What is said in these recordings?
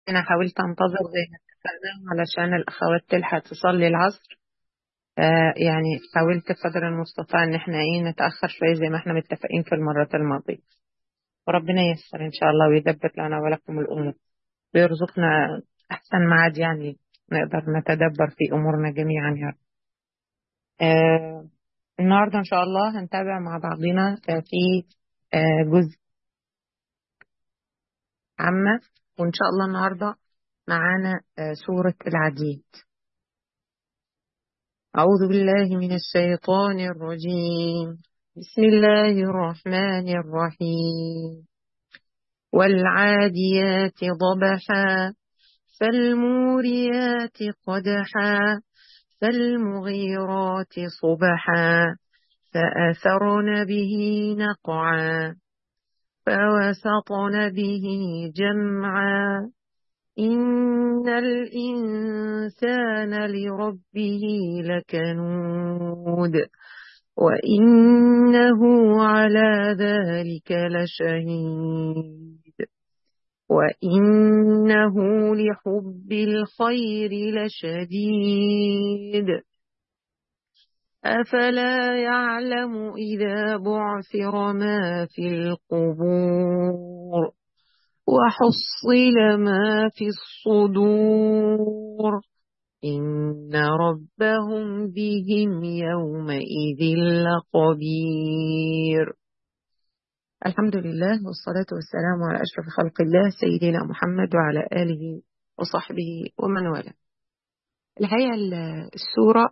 أنا حاولت أنتظر زي ما اتفقنا علشان الأخوات تلحق تصلي العصر آه يعني حاولت قدر المستطاع إن احنا إيه نتأخر شوية زي ما احنا متفقين في المرات الماضية وربنا ييسر إن شاء الله ويدبر لنا ولكم الأمور ويرزقنا أحسن ميعاد يعني نقدر نتدبر في أمورنا جميعا يا رب آه النهاردة إن شاء الله هنتابع مع بعضنا آه في آه جزء عامة وإن شاء الله النهاردة معانا آه سورة العديد أعوذ بالله من الشيطان الرجيم بسم الله الرحمن الرحيم والعاديات ضبحا فالموريات قدحا فالمغيرات صبحا فأثرن به نقعا فوسطن به جمعا إن الإنسان لربه لكنود وإنه على ذلك لشهيد وإنه لحب الخير لشديد أفلا يعلم إذا بعثر ما في القبور وحصل ما في الصدور إن ربهم بهم يومئذ لخبير الحمد لله والصلاة والسلام على أشرف خلق الله سيدنا محمد وعلى آله وصحبه ومن والاه الحقيقة السورة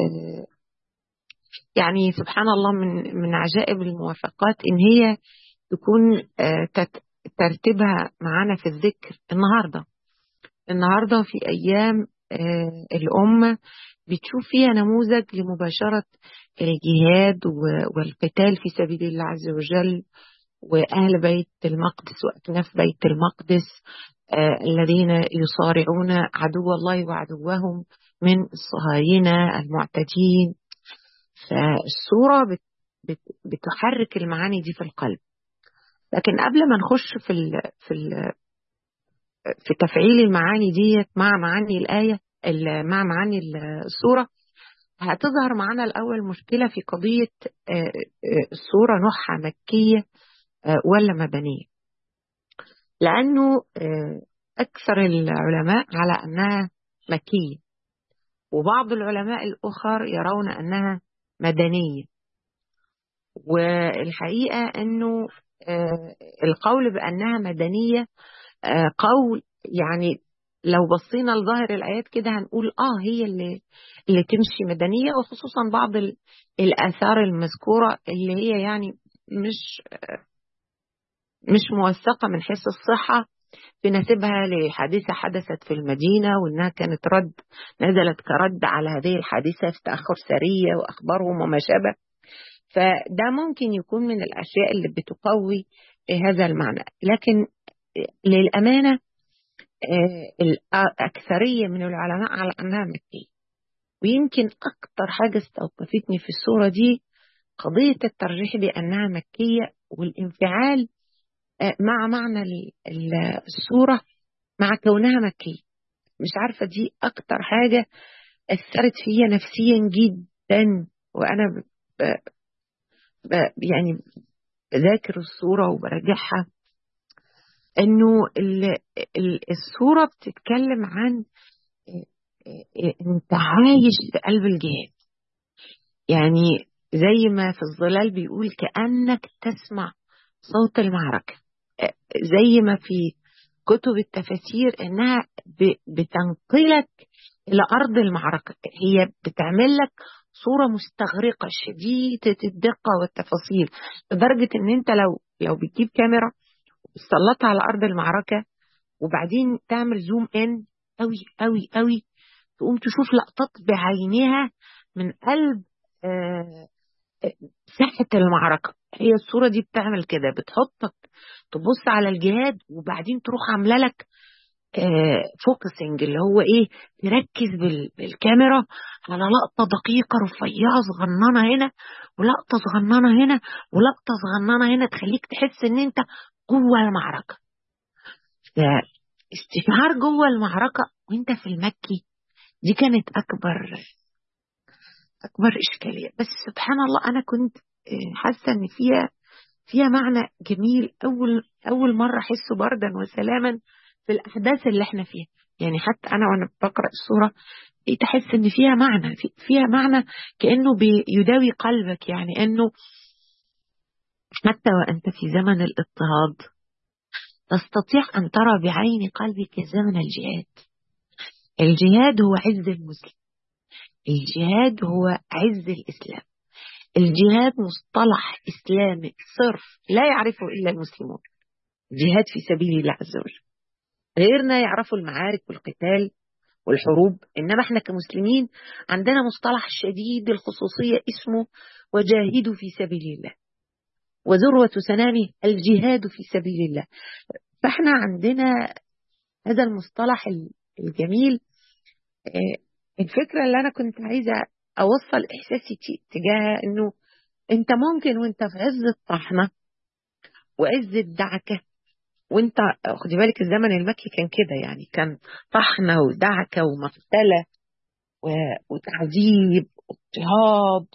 يعني سبحان الله من من عجائب الموافقات إن هي تكون ترتيبها معانا في الذكر النهاردة النهاردة في أيام الأمة بتشوف فيها نموذج لمباشرة الجهاد والقتال في سبيل الله عز وجل وأهل بيت المقدس وأكناف بيت المقدس الذين يصارعون عدو الله وعدوهم من الصهاينة المعتدين فالصورة بت بت بتحرك المعاني دي في القلب لكن قبل ما نخش في ال في ال في تفعيل المعاني ديت مع معاني الآية مع معاني السورة هتظهر معنا الأول مشكلة في قضية السورة نوعها مكية ولا مدنية لأنه أكثر العلماء على أنها مكية وبعض العلماء الأخر يرون أنها مدنية والحقيقة أنه القول بأنها مدنية قول يعني لو بصينا لظاهر الآيات كده هنقول آه هي اللي اللي تمشي مدنية وخصوصا بعض الآثار المذكورة اللي هي يعني مش مش موثقة من حيث الصحة بنسبها لحادثة حدثت في المدينة وإنها كانت رد نزلت كرد على هذه الحادثة في تأخر سرية وأخبارهم وما شابه فده ممكن يكون من الأشياء اللي بتقوي هذا المعنى لكن للأمانة الأكثرية من العلماء على أنها مكية ويمكن أكتر حاجة استوقفتني في الصورة دي قضية الترجيح بأنها مكية والانفعال مع معنى الصورة مع كونها مكية مش عارفة دي أكتر حاجة أثرت فيا نفسيا جدا وأنا ب... ب... يعني بذاكر الصورة وبراجعها انه الصوره بتتكلم عن انت عايش في قلب الجهاد يعني زي ما في الظلال بيقول كانك تسمع صوت المعركه زي ما في كتب التفاسير انها بتنقلك الى ارض المعركه هي بتعمل لك صوره مستغرقه شديده الدقه والتفاصيل لدرجه ان انت لو لو بتجيب كاميرا تسلطها على ارض المعركه وبعدين تعمل زوم ان قوي قوي قوي تقوم تشوف لقطات بعينها من قلب ساحه المعركه هي الصوره دي بتعمل كده بتحطك تبص على الجهاد وبعدين تروح عامله لك فوكسنج اللي هو ايه تركز بالكاميرا على لقطه دقيقه رفيعه صغننه هنا ولقطه صغننه هنا ولقطه صغننه هنا تخليك تحس ان انت جوه المعركه استشعار جوه المعركة وانت في المكي دي كانت أكبر أكبر إشكالية بس سبحان الله أنا كنت حاسة إن فيها فيها معنى جميل أول أول مرة أحسه بردا وسلاما في الأحداث اللي احنا فيها يعني حتى أنا وأنا بقرأ السورة تحس إن فيها معنى فيها معنى كأنه بيداوي قلبك يعني إنه حتى وأنت في زمن الاضطهاد تستطيع أن ترى بعين قلبك زمن الجهاد الجهاد هو عز المسلم الجهاد هو عز الإسلام الجهاد مصطلح إسلامي صرف لا يعرفه إلا المسلمون جهاد في سبيل الله عز وجل غيرنا يعرفوا المعارك والقتال والحروب إنما إحنا كمسلمين عندنا مصطلح شديد الخصوصية اسمه وجاهدوا في سبيل الله وذروة سنامه الجهاد في سبيل الله فإحنا عندنا هذا المصطلح الجميل الفكرة اللي أنا كنت عايزة أوصل إحساسي تجاهها إنه أنت ممكن وأنت في عز الطحنة وعز الدعكة وأنت خدي بالك الزمن المكي كان كده يعني كان طحنة ودعكة ومقتلة وتعذيب واضطهاد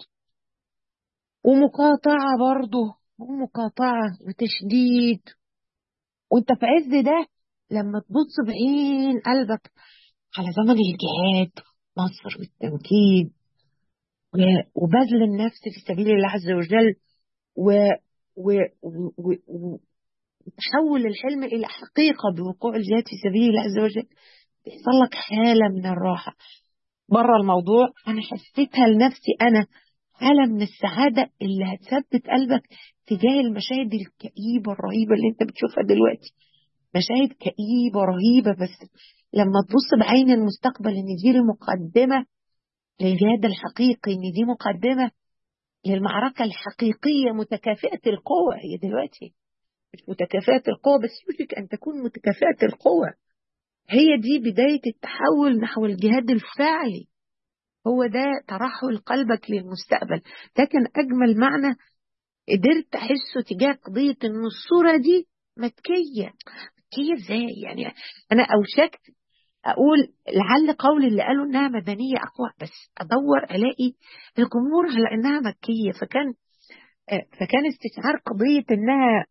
ومقاطعة برضه ومقاطعة وتشديد وانت في عز ده لما تبص بعين قلبك على زمن الجهاد مصر والتمكين وبذل النفس في سبيل الله عز وجل و و و و وتحول الحلم إلى حقيقة بوقوع الجهاد في سبيل الله عز وجل بيحصل لك حالة من الراحة بره الموضوع أنا حسيتها لنفسي أنا حالة من السعادة اللي هتثبت قلبك تجاه المشاهد الكئيبة الرهيبة اللي انت بتشوفها دلوقتي مشاهد كئيبة رهيبة بس لما تبص بعين المستقبل ان دي المقدمة للجهاد الحقيقي ان دي مقدمة للمعركة الحقيقية متكافئة القوة هي دلوقتي مش متكافئة القوة بس يوشك أن تكون متكافئة القوة هي دي بداية التحول نحو الجهاد الفاعلي هو ده ترحل قلبك للمستقبل ده كان أجمل معنى قدرت أحسه تجاه قضية إن الصورة دي مكية مكية إزاي يعني أنا أوشكت أقول لعل قولي اللي قالوا إنها مدنية أقوى بس أدور ألاقي الجمهور على إنها مكية فكان فكان استشعار قضية إنها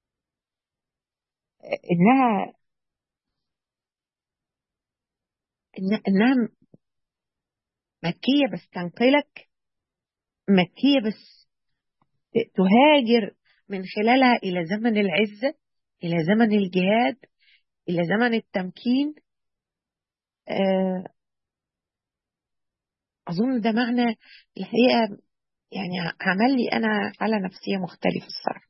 إنها إنها مكية بس تنقلك مكية بس تهاجر من خلالها إلى زمن العزة إلى زمن الجهاد إلى زمن التمكين أظن ده معنى الحقيقة يعني عمل لي أنا حالة نفسية مختلفة الصراحة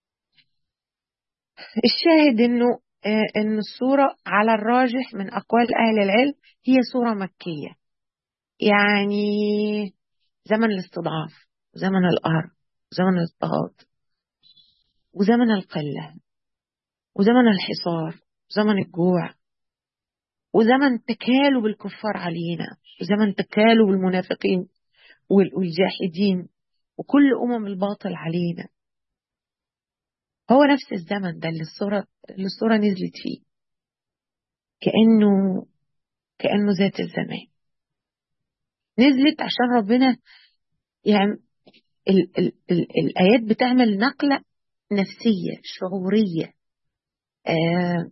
الشاهد إنه إن الصورة على الراجح من أقوال أهل العلم هي صورة مكية يعني زمن الاستضعاف زمن القهر زمن الاضطهاد وزمن القلة وزمن الحصار وزمن الجوع وزمن تكالب الكفار علينا وزمن تكالب المنافقين والجاحدين وكل أمم الباطل علينا هو نفس الزمن ده اللي الصورة, اللي الصورة نزلت فيه كأنه كأنه ذات الزمان نزلت عشان ربنا يعني ال ال ال الآيات بتعمل نقلة نفسية شعورية آه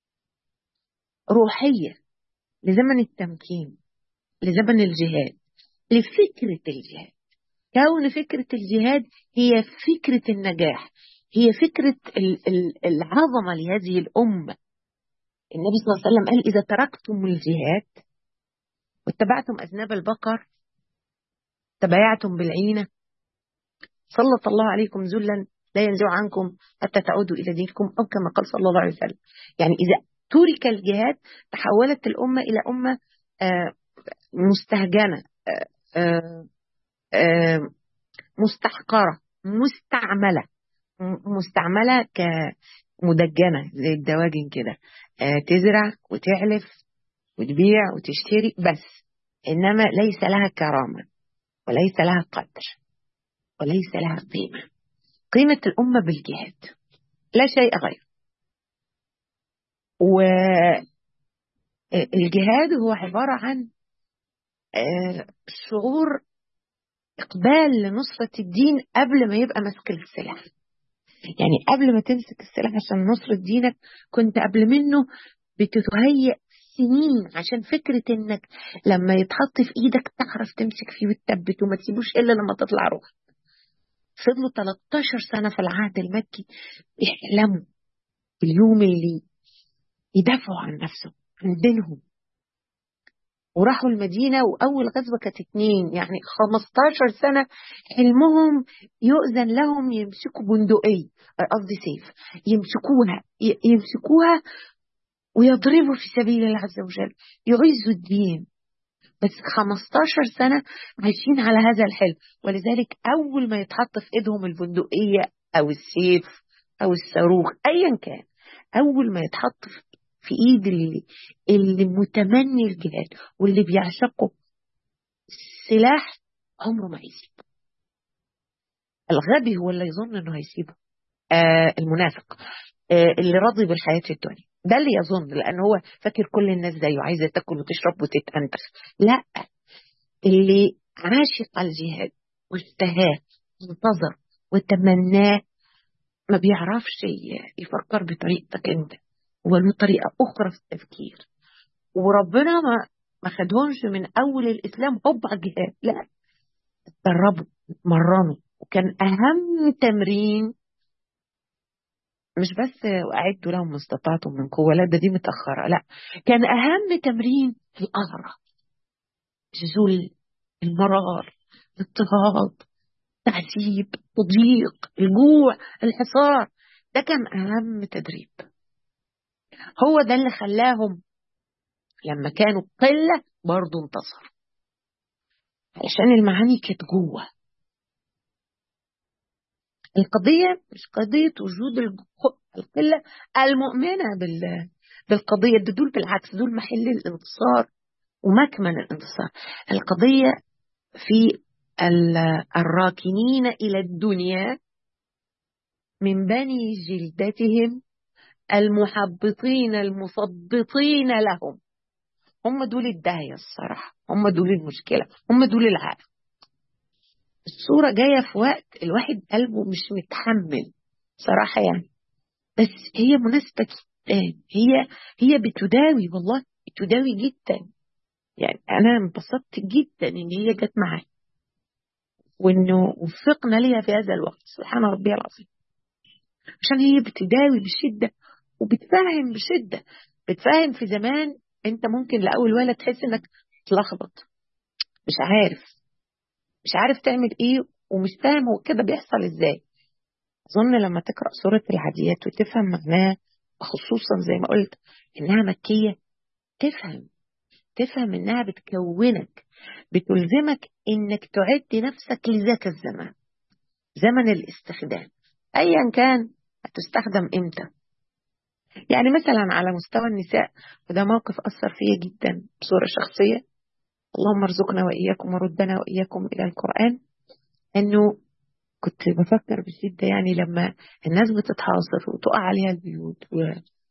روحية لزمن التمكين لزمن الجهاد لفكرة الجهاد كون فكرة الجهاد هي فكرة النجاح هي فكرة العظمة لهذه الأمة النبي صلى الله عليه وسلم قال إذا تركتم الجهاد واتبعتم أذناب البقر تبايعتم بالعينة سلط الله عليكم ذلا لا ينزع عنكم حتى تعودوا إلى دينكم أو كما قال صلى الله عليه وسلم يعني إذا ترك الجهاد تحولت الأمة إلى أمة مستهجنة مستحقرة مستعملة مستعملة كمدجنة زي الدواجن كده تزرع وتعلف وتبيع وتشتري بس إنما ليس لها كرامة وليس لها قدر وليس لها قيمة قيمة الأمة بالجهاد لا شيء غير و... الجهاد هو عبارة عن شعور إقبال لنصرة الدين قبل ما يبقى ماسك السلاح يعني قبل ما تمسك السلاح عشان نصرة دينك كنت قبل منه بتتهيأ سنين عشان فكرة انك لما يتحط في ايدك تعرف تمسك فيه وتثبت وما تسيبوش الا لما تطلع روح فضلوا 13 سنة في العهد المكي يحلموا باليوم اللي يدافعوا عن نفسهم عن دينهم وراحوا المدينة وأول غزوة كانت اتنين يعني 15 سنة حلمهم يؤذن لهم يمسكوا بندقية قصدي سيف يمسكوها يمسكوها ويضربوا في سبيل الله عز وجل يعزوا الدين بس 15 سنة عايشين على هذا الحلم ولذلك أول ما يتحط في إيدهم البندقية أو السيف أو الصاروخ أيا كان أول ما يتحط في إيد اللي, اللي متمني الجهاد واللي بيعشقه السلاح عمره ما هيسيبه الغبي هو اللي يظن انه هيسيبه آه المنافق آه اللي راضي بالحياة الدنيا ده اللي يظن لان هو فاكر كل الناس زيه عايزه تاكل وتشرب وتتأنتخ لا اللي عاشق الجهاد واشتهاه وانتظر وتمناه ما بيعرفش يفكر بطريقتك انت وله طريقه اخرى في التفكير وربنا ما ما خدهمش من اول الاسلام هوب على الجهاد لا اتدربوا اتمرنوا وكان اهم تمرين مش بس أعدوا لهم ما استطعتم من قوة لا ده دي متأخرة لا كان أهم تمرين القهرة الذل المرار الاضطهاد التعذيب التضييق الجوع الحصار ده كان أهم تدريب هو ده اللي خلاهم لما كانوا قلة برضه انتصروا علشان المعاني كانت جوه القضية مش قضية وجود القلة المؤمنة بالقضية ده دول بالعكس دول محل الانتصار ومكمن الانتصار القضية في الراكنين إلى الدنيا من بني جلدتهم المحبطين المثبطين لهم هم دول الداهية الصراحة هم دول المشكلة هم دول العالم الصورة جاية في وقت الواحد قلبه مش متحمل صراحة يعني بس هي مناسبة جدا هي هي بتداوي والله بتداوي جدا يعني أنا انبسطت جدا إن هي جت معايا وإنه وفقنا ليها في هذا الوقت سبحان ربي العظيم عشان هي بتداوي بشدة وبتفهم بشدة بتفهم في زمان أنت ممكن لأول ولا تحس إنك تلخبط مش عارف مش عارف تعمل ايه ومش فاهم هو كده بيحصل ازاي اظن لما تقرا سوره العاديات وتفهم معناها خصوصا زي ما قلت انها مكيه تفهم تفهم انها بتكونك بتلزمك انك تعد نفسك لذاك الزمان زمن الاستخدام ايا كان هتستخدم امتى يعني مثلا على مستوى النساء وده موقف اثر فيا جدا بصوره شخصيه اللهم ارزقنا وإياكم وردنا وإياكم إلى القرآن أنه كنت بفكر بشدة يعني لما الناس بتتحاصر وتقع عليها البيوت و...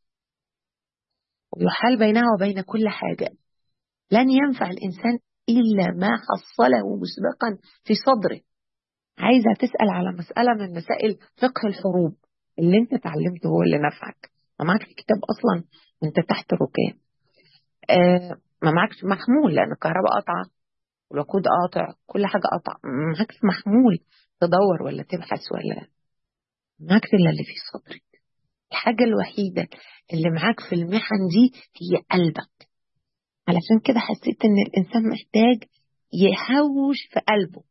ويحال بينها وبين كل حاجة لن ينفع الإنسان إلا ما حصله مسبقا في صدره عايزة تسأل على مسألة من مسائل فقه الحروب اللي انت اتعلمته هو اللي نفعك ما معكش كتاب أصلا وانت تحت الركام آه ما معكش محمول لان الكهرباء قاطعه والوقود قاطع كل حاجه قاطعه معكش محمول تدور ولا تبحث ولا معكش الا اللي في صدرك الحاجه الوحيده اللي معاك في المحن دي هي قلبك علشان كده حسيت ان الانسان محتاج يحوش في قلبه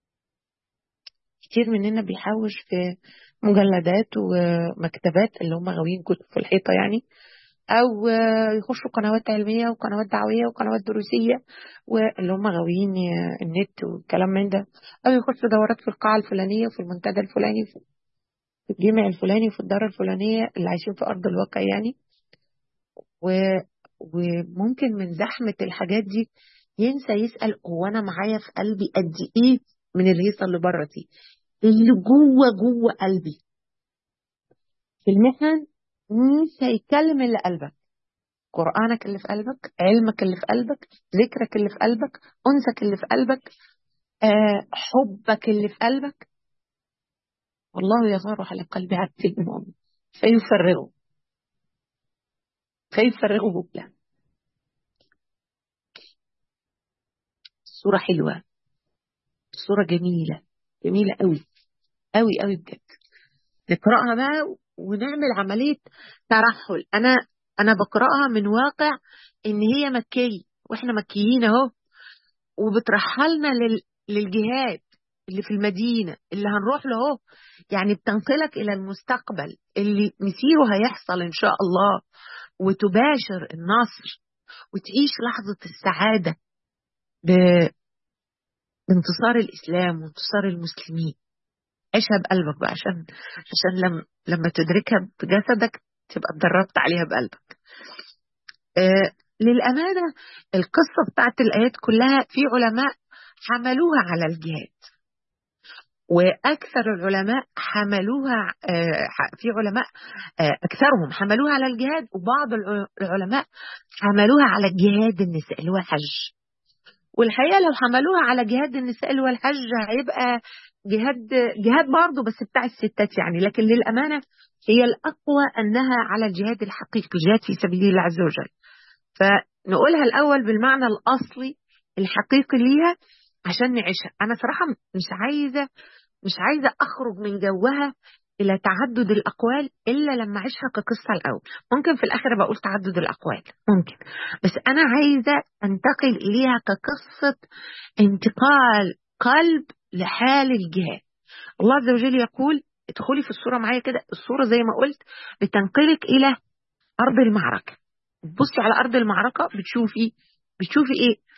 كتير مننا بيحوش في مجلدات ومكتبات اللي هم غاويين كتب في الحيطه يعني او يخشوا قنوات علميه وقنوات دعويه وقنوات دروسيه واللي هم غاويين النت والكلام من ده او يخشوا دورات في القاعه الفلانيه وفي المنتدى الفلاني في الجامع الفلاني وفي الدار الفلانيه اللي عايشين في ارض الواقع يعني و وممكن من زحمه الحاجات دي ينسى يسال هو انا معايا في قلبي قد ايه من الهيصه اللي بره دي اللي جوه جوه قلبي في المحن مش هيتكلم الا قلبك قرآنك اللي في قلبك علمك اللي في قلبك ذكرك اللي في قلبك أنسك اللي في قلبك آه حبك اللي في قلبك والله يغار على قلب عبد المؤمن فيفرغه فيفرغه له الصورة حلوة الصورة جميلة جميلة قوي قوي قوي بجد نقرأها بقى ونعمل عملية ترحل أنا أنا بقرأها من واقع إن هي مكية وإحنا مكيين أهو وبترحلنا لل... للجهاد اللي في المدينة اللي هنروح له اهو يعني بتنقلك إلى المستقبل اللي مسيره هيحصل إن شاء الله وتباشر النصر وتعيش لحظة السعادة ب... بانتصار الإسلام وانتصار المسلمين عيشها بقلبك بقى عشان عشان لما لما تدركها بجسدك تبقى اتدربت عليها بقلبك. آه للأمانة القصة بتاعت الآيات كلها في علماء حملوها على الجهاد وأكثر العلماء حملوها آه في علماء آه أكثرهم حملوها على الجهاد وبعض العلماء حملوها على جهاد النساء اللي هو الحج والحقيقة لو حملوها على جهاد النساء اللي هو الحج هيبقى جهاد جهاد برضه بس بتاع الستات يعني لكن للأمانة هي الأقوى أنها على الجهاد الحقيقي جهاد في سبيل الله عز وجل فنقولها الأول بالمعنى الأصلي الحقيقي ليها عشان نعيشها أنا صراحة مش عايزة مش عايزة أخرج من جوها إلى تعدد الأقوال إلا لما أعيشها كقصة الأول ممكن في الآخر بقول تعدد الأقوال ممكن بس أنا عايزة أنتقل إليها كقصة انتقال قلب لحال الجهاد الله عز وجل يقول ادخلي في الصورة معايا كده الصورة زي ما قلت بتنقلك إلى أرض المعركة بصي على أرض المعركة بتشوفي بتشوفي إيه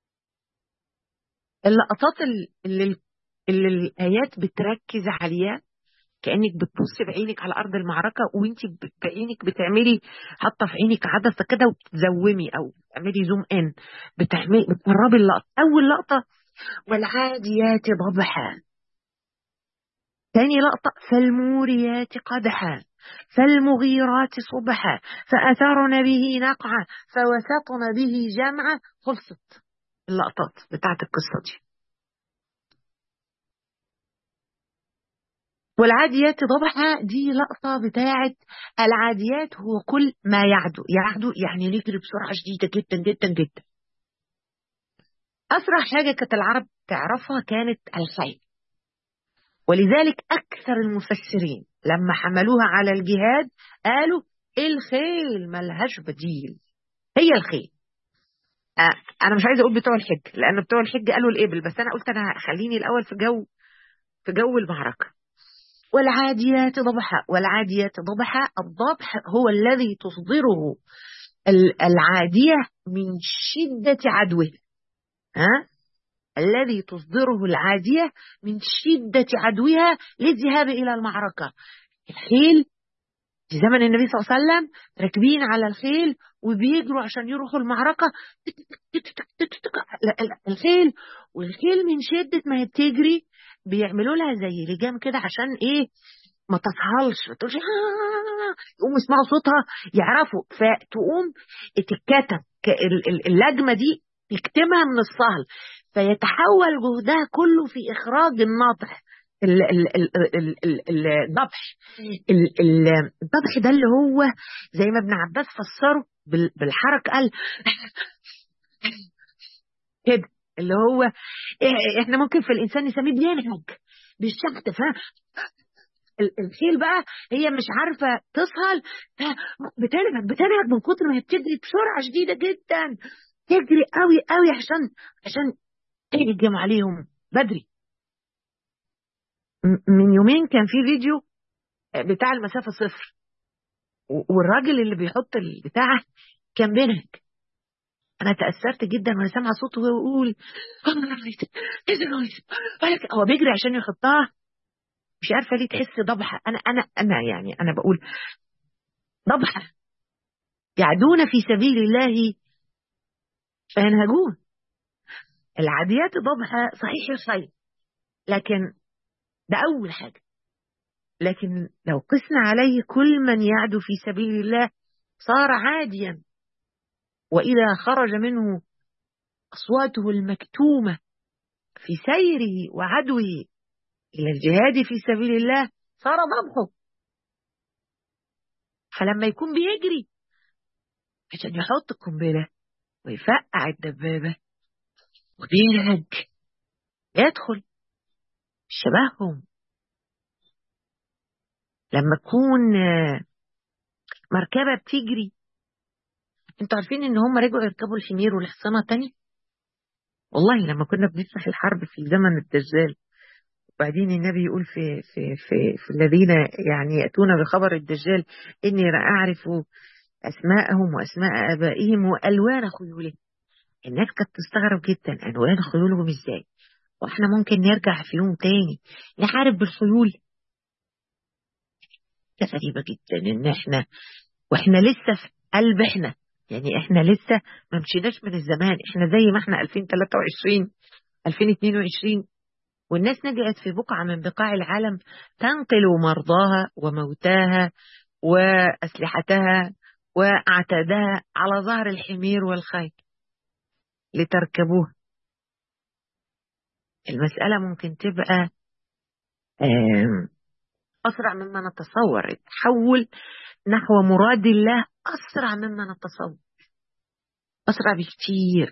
اللقطات اللي, اللي الآيات بتركز عليها كأنك بتبصي بعينك على أرض المعركة وانت بعينك بتعملي حاطة في عينك عدسة كده وبتزومي أو بتعملي زوم إن بتعملي بتقربي اللقطة أول لقطة والعاديات ضبحا ثاني لقطة فالموريات قدحا فالمغيرات صبحا فأثرن به نقعا فوسطن به جمعا خلصت اللقطات بتاعت القصة دي والعاديات ضبحا دي لقطة بتاعت العاديات هو كل ما يعدو يعدو يعني نجري بسرعة شديدة جدا جدا جدا أسرع حاجة كانت العرب تعرفها كانت الخيل ولذلك أكثر المفسرين لما حملوها على الجهاد قالوا الخيل ملهاش بديل هي الخيل آه أنا مش عايزة أقول بتوع الحج لأن بتوع الحج قالوا الإبل بس أنا قلت أنا خليني الأول في جو في جو المعركة والعاديات ضبحا والعاديات ضبحا الضبح هو الذي تصدره العادية من شدة عدوه ها الذي تصدره العادية من شدة عدوها للذهاب إلى المعركة الخيل في زمن النبي صلى الله عليه وسلم راكبين على الخيل وبيجروا عشان يروحوا المعركة الخيل والخيل من شدة ما هي بتجري بيعملوا لها زي لجام كده عشان ايه ما تصهلش ما تقولش يقوموا يسمعوا صوتها يعرفوا فتقوم تتكتم اللجمه دي تكتمها من الصهل فيتحول جهدها كله في اخراج الناطح الذبح الذبح ده اللي هو زي ما ابن عباس فسره بالحركه قال كده اللي هو احنا ممكن في الانسان نسميه بينهج بالشخط ف الخيل بقى هي مش عارفه تصهل بتنهج بتنهج من كتر ما هي بتجري بسرعه شديده جدا تجري قوي قوي عشان عشان تهجم عليهم بدري من يومين كان في فيديو بتاع المسافه صفر والراجل اللي بيحط البتاع كان بينهج انا تاثرت جدا وانا سامعه صوته وهو يقول هو بيجري عشان يحطها مش عارفه ليه تحس ضبحه انا انا انا يعني انا بقول ضبحه يعدون في سبيل الله فينهجون العاديات ضبحه صحيح الخير لكن ده اول حاجه لكن لو قسنا عليه كل من يعدو في سبيل الله صار عاديا وإذا خرج منه أصواته المكتومة في سيره وعدوه إلى الجهاد في سبيل الله صار ضبحه فلما يكون بيجري عشان يحط القنبلة ويفقع الدبابة وبينهج يدخل شبههم لما تكون مركبة بتجري انتوا عارفين ان هم رجعوا يركبوا الحمير والحصانة تاني والله لما كنا بنفتح الحرب في زمن الدجال وبعدين النبي يقول في في في, في الذين يعني ياتون بخبر الدجال اني اعرف اسماءهم واسماء ابائهم والوان خيولهم الناس كانت تستغرب جدا الوان خيولهم ازاي واحنا ممكن نرجع في يوم تاني نحارب بالخيول غريبة جدا ان احنا واحنا لسه في قلب احنا يعني احنا لسه ما مشيناش من الزمان احنا زي ما احنا 2023 2022 والناس نجأت في بقعة من بقاع العالم تنقل مرضاها وموتاها وأسلحتها وأعتادها على ظهر الحمير والخيل لتركبوها المسألة ممكن تبقى أسرع مما نتصور التحول نحو مراد الله أسرع مما نتصور أسرع بكتير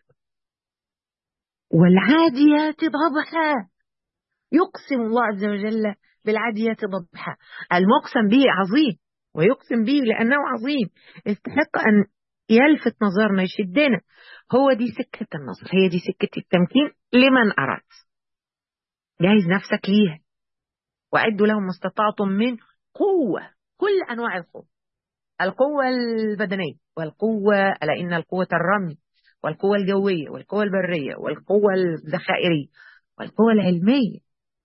والعاديات ضبحا يقسم الله عز وجل بالعاديات ضبحا المقسم به عظيم ويقسم به لأنه عظيم يستحق أن يلفت نظرنا يشدنا هو دي سكة النصر هي دي سكة التمكين لمن أراد جهز نفسك ليها وعدوا لهم ما استطعتم من قوة كل أنواع القوة القوة البدنية والقوة ألا إن القوة الرمي والقوة الجوية والقوة البرية والقوة الذخائرية والقوة العلمية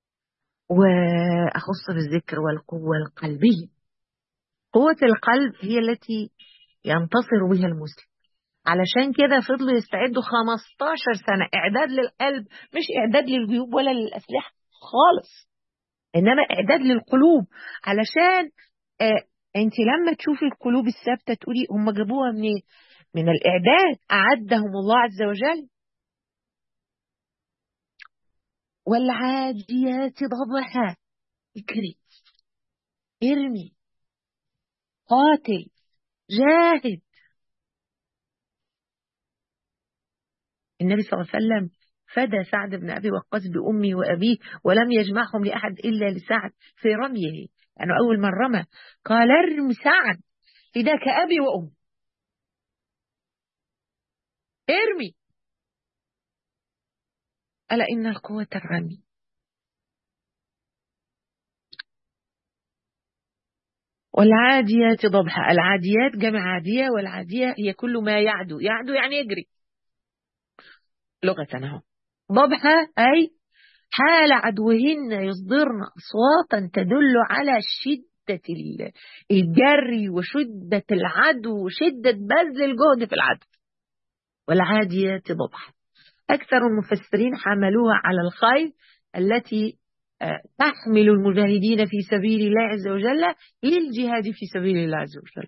وأخص بالذكر والقوة القلبية قوة القلب هي التي ينتصر بها المسلم علشان كده فضلوا يستعدوا 15 سنة إعداد للقلب مش إعداد للجيوب ولا للأسلحة خالص إنما إعداد للقلوب علشان آه أنت لما تشوفي القلوب الثابتة تقولي هم جابوها من من الإعداد أعدهم الله عز وجل والعاديات ضبحا اجري ارمي قاتل جاهد النبي صلى الله عليه وسلم فدى سعد بن أبي وقاص بأمي وأبيه ولم يجمعهم لأحد إلا لسعد في رميه لأنه يعني أول من رمى قال ارم سعد فداك أبي وأمي ارمي ألا إن القوة الرمي والعاديات ضبحا العاديات جمع عادية والعادية هي كل ما يعدو يعدو يعني يجري لغة اهو ضبحا أي حال عدوهن يصدرن أصواتا تدل على شدة الجري وشدة العدو وشدة بذل الجهد في العدو والعاديات ضبحا أكثر المفسرين حملوها على الخيل التي تحمل المجاهدين في سبيل الله عز وجل للجهاد في سبيل الله عز وجل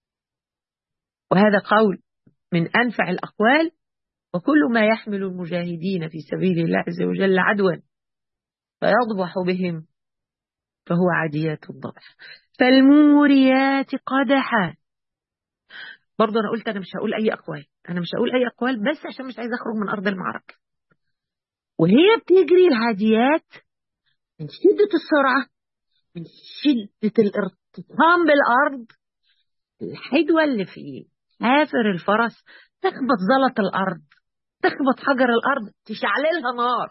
وهذا قول من أنفع الأقوال وكل ما يحمل المجاهدين في سبيل الله عز وجل عدوا فيضبح بهم فهو عاديات الضبح فالموريات قدحا برضه أنا قلت أنا مش هقول أي أقوال أنا مش هقول أي أقوال بس عشان مش عايز أخرج من أرض المعركة وهي بتجري العاديات من شدة السرعة من شدة الارتطام بالأرض الحدوة اللي في حافر الفرس تخبط زلط الأرض تخبط حجر الأرض تشعللها نار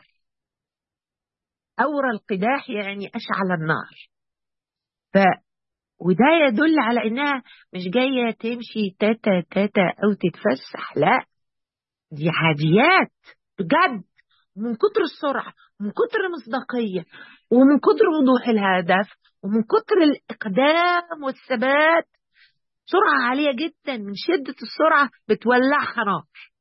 أورى القداح يعني أشعل النار ف وده يدل على إنها مش جاية تمشي تاتا تاتا أو تتفسح لا دي عاديات بجد من كتر السرعة ومن كتر المصداقية ومن كتر وضوح الهدف ومن كتر الإقدام والثبات سرعة عالية جدا من شدة السرعة بتولعها نار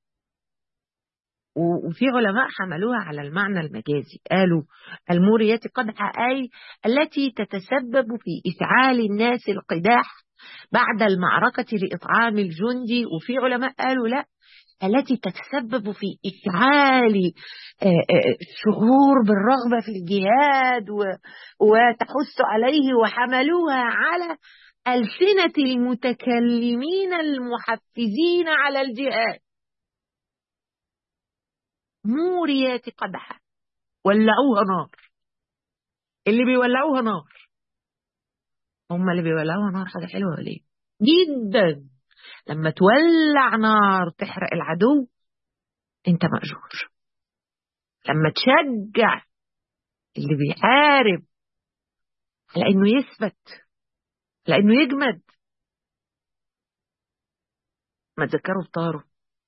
وفي علماء حملوها على المعنى المجازي قالوا الموريات قدحة أي التي تتسبب في إفعال الناس القداح بعد المعركة لإطعام الجندي وفي علماء قالوا لا التي تتسبب في إشعال الشعور بالرغبة في الجهاد وتحث عليه وحملوها على ألسنة المتكلمين المحفزين على الجهاد موريات قدحة ولعوها نار اللي بيولعوها نار هم اللي بيولعوها نار حاجة حلوة ولا ايه؟ جدا لما تولع نار تحرق العدو انت مأجور لما تشجع اللي بيحارب على انه يثبت على انه يجمد ما تذكروا بطاره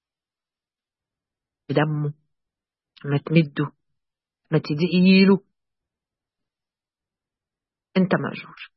بدمه ما تمده ما تدعي له انت مأجور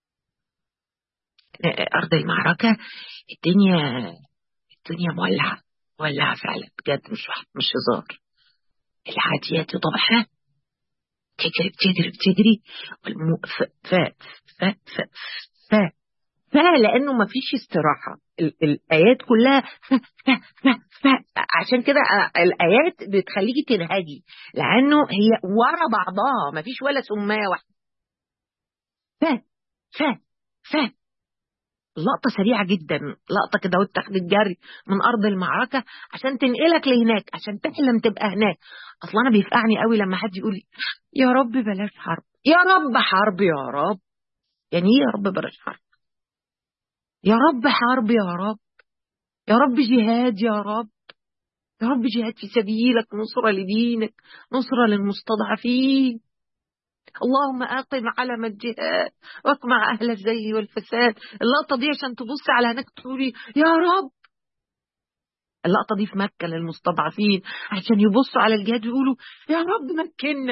ارض المعركة الدنيا الدنيا مولعة مولعة فعلا بجد مش مش هزار العاديات ضبحة تجري بتجري بتجري ف ف ف ف ف ف لانه ما فيش استراحه ال الايات كلها ف ف ف ف عشان كده الايات بتخليكي تنهجي لانه هي ورا بعضها ما فيش ولا سمايه واحده ف ف ف لقطة سريعة جدا لقطة كده وتاخد الجري من أرض المعركة عشان تنقلك لهناك عشان تحلم تبقى هناك أصلا أنا بيفقعني قوي لما حد يقول لي يا رب بلاش حرب يا رب حرب يا رب يعني إيه يا رب بلاش حرب يا رب حرب يا رب يا رب جهاد يا رب يا رب جهاد في سبيلك نصرة لدينك نصرة للمستضعفين اللهم أقم علم الجهاد واقمع أهل الزي والفساد اللقطة دي عشان تبص على هناك تقولي يا رب اللقطة دي في مكة للمستضعفين عشان يبصوا على الجهاد ويقولوا يا رب مكنا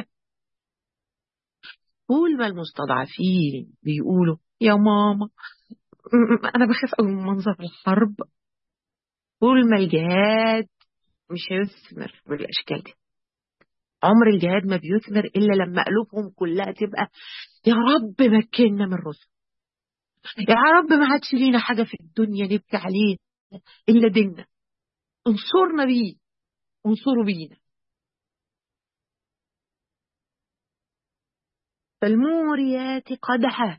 طول ما المستضعفين بيقولوا يا ماما أنا بخاف قوي من منظر الحرب طول ما الجهاد مش هيثمر بالأشكال دي عمر الجهاد ما بيثمر إلا لما قلوبهم كلها تبقى يا رب مكنا من الرسل يا رب ما عادش لينا حاجة في الدنيا نبكي عليه إلا ديننا انصرنا بيه انصروا بينا فالموريات قدحة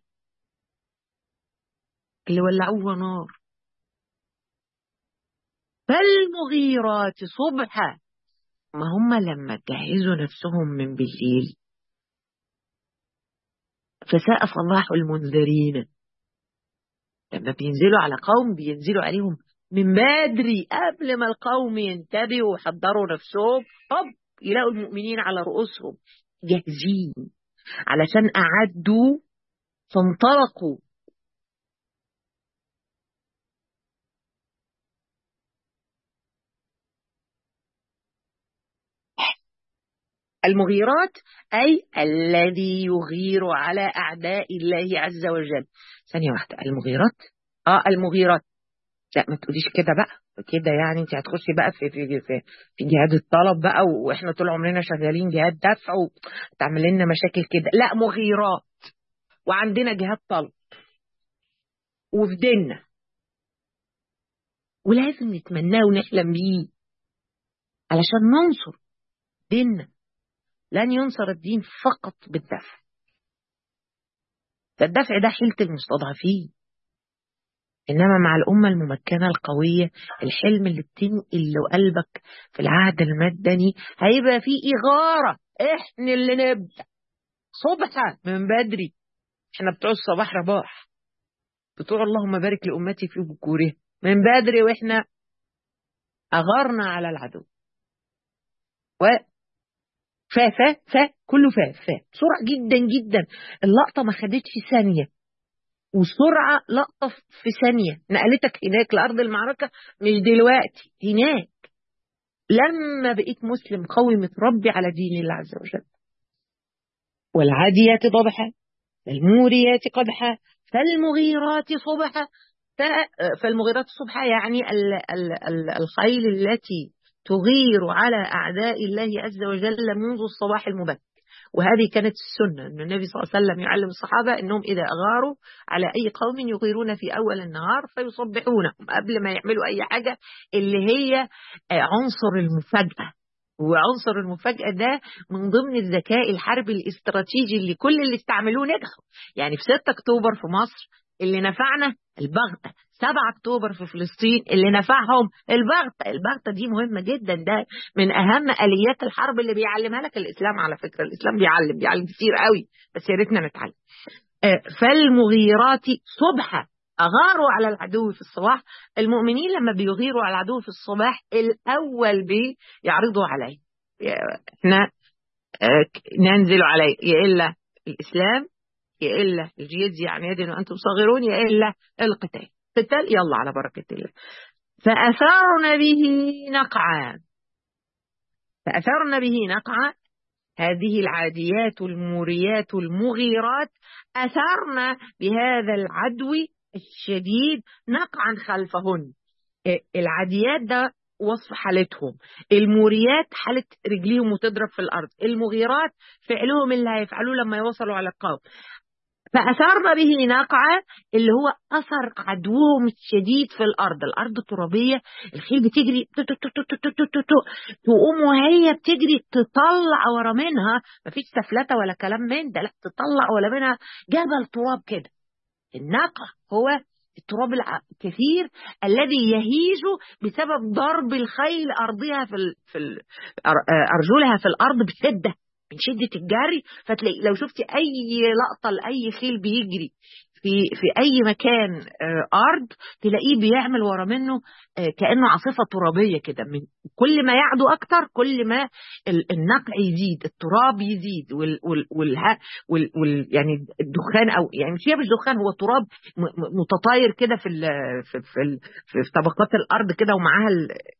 اللي ولعوها نار فالمغيرات صبحا ما هم لما جهزوا نفسهم من بالليل فساء صلاح المنذرين لما بينزلوا على قوم بينزلوا عليهم من بدري قبل ما القوم ينتبهوا ويحضروا نفسهم هوب يلاقوا المؤمنين على رؤوسهم جاهزين علشان أعدوا فانطلقوا المغيرات أي الذي يغير على أعداء الله عز وجل ثانية واحدة المغيرات آه المغيرات لا ما تقوليش كده بقى كده يعني انت هتخشي بقى في في في, في جهاد الطلب بقى واحنا طول عمرنا شغالين جهاد دفع وتعمل لنا مشاكل كده لا مغيرات وعندنا جهاد طلب وفي ديننا ولازم نتمناه ونحلم بيه علشان ننصر ديننا لن ينصر الدين فقط بالدفع فالدفع ده حيلة المستضعفين إنما مع الأمة الممكنة القوية الحلم اللي بتنقل له قلبك في العهد المدني هيبقى فيه إغارة إحنا اللي نبدأ صبحة من بدري إحنا بتوع الصباح رباح بتوع اللهم بارك لأمتي في بكورها من بدري وإحنا أغرنا على العدو و فا فا فا كله فا فا بسرعة جدا جدا اللقطة ما خدتش ثانية وسرعة لقطة في ثانية نقلتك هناك لأرض المعركة مش دلوقتي هناك لما بقيت مسلم قوي متربي على دين الله عز وجل والعاديات ضبحا فالموريات قدحا فالمغيرات صبحا فالمغيرات صبحا يعني ال ال ال الخيل التي تغير على أعداء الله عز وجل منذ الصباح المبكر وهذه كانت السنة أن النبي صلى الله عليه وسلم يعلم الصحابة أنهم إذا أغاروا على أي قوم يغيرون في أول النهار فيصبحونهم قبل ما يعملوا أي حاجة اللي هي عنصر المفاجأة وعنصر المفاجأة ده من ضمن الذكاء الحربي الاستراتيجي اللي كل اللي استعملوه نجحوا يعني في 6 أكتوبر في مصر اللي نفعنا البغتة 7 أكتوبر في فلسطين اللي نفعهم البغتة البغتة دي مهمة جدا ده من أهم آليات الحرب اللي بيعلمها لك الإسلام على فكرة الإسلام بيعلم بيعلم كتير قوي بس يا ريتنا نتعلم فالمغيرات صبحة أغاروا على العدو في الصباح المؤمنين لما بيغيروا على العدو في الصباح الأول بيعرضوا عليه احنا ننزل عليه يا إلا الإسلام يا إلا الجيزية عن يد وأنتم صغيرون يا إلا القتال قتال يلا على بركة الله فأثارنا به نقعا فأثارنا به نقعا هذه العاديات الموريات المغيرات أثرنا بهذا العدو الشديد نقعا خلفهن العاديات ده وصف حالتهم الموريات حالة رجليهم وتضرب في الأرض المغيرات فعلهم اللي هيفعلوه لما يوصلوا على القوم فأثرنا به نقعة اللي هو أثر عدوهم الشديد في الأرض الأرض ترابية الخيل بتجري تقوم وهي بتجري تطلع ورا منها مفيش سفلتة ولا كلام من ده لا تطلع ولا منها جبل تراب كده النقع هو التراب الكثير الذي يهيج بسبب ضرب الخيل أرضها في, ال... في ال... أرجلها في الأرض بشدة من شدة الجري فتلاقي لو شفتي أي لقطة لأي خيل بيجري في في أي مكان أرض تلاقيه بيعمل ورا منه كأنه عاصفة ترابية كده من كل ما يعدو أكتر كل ما النقع يزيد التراب يزيد وال وال وال, وال, وال يعني الدخان أو يعني مش هي مش دخان هو تراب متطاير كده في ال في في, في طبقات الأرض كده ومعاها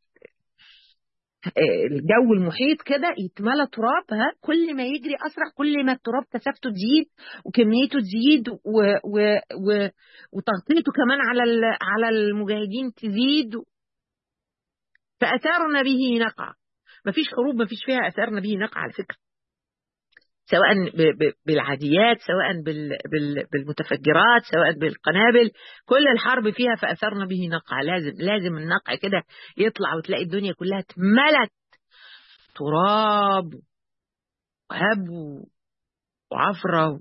الجو المحيط كده يتملى تراب ها كل ما يجري اسرع كل ما التراب كثافته تزيد وكميته تزيد و و و وتغطيته كمان على على المجاهدين تزيد فاثارنا به نقع مفيش حروب مفيش فيها اثارنا به نقع على فكره سواء بالعاديات سواء بالمتفجرات سواء بالقنابل كل الحرب فيها فأثرنا به نقع لازم لازم النقع كده يطلع وتلاقي الدنيا كلها اتملت تراب وهب وعفرة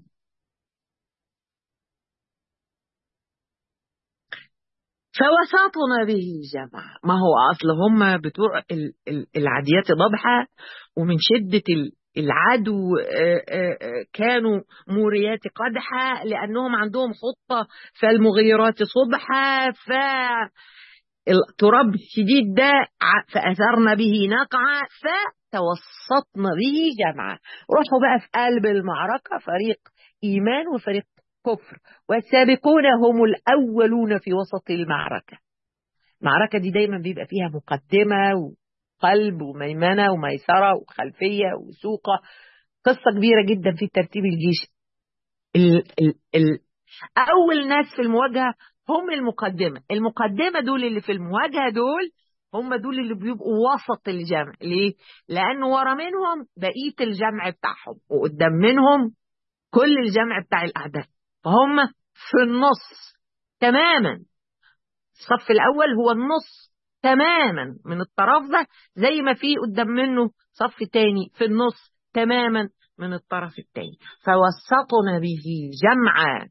فوسطنا به جمع ما هو أصل هم بتوع العاديات ضبحة ومن شدة العدو كانوا موريات قدحة لأنهم عندهم خطة فالمغيرات صبحة فالتراب الشديد ده فأثرنا به نقعة فتوسطنا به جمعة روحوا بقى في قلب المعركة فريق إيمان وفريق كفر والسابقون هم الأولون في وسط المعركة المعركة دي دايما بيبقى فيها مقدمة و قلب وميمنة وميسرة وخلفية وسوقة قصة كبيرة جدا في ترتيب الجيش ال ال ال أول ناس في المواجهة هم المقدمة المقدمة دول اللي في المواجهة دول هم دول اللي بيبقوا وسط الجمع ليه؟ لأنه ورا منهم بقية الجمع بتاعهم وقدام منهم كل الجمع بتاع الأعداء فهم في النص تماما الصف الأول هو النص تماما من الطرف ده زي ما في قدام منه صف تاني في النص تماما من الطرف التاني فوسطنا به جمعا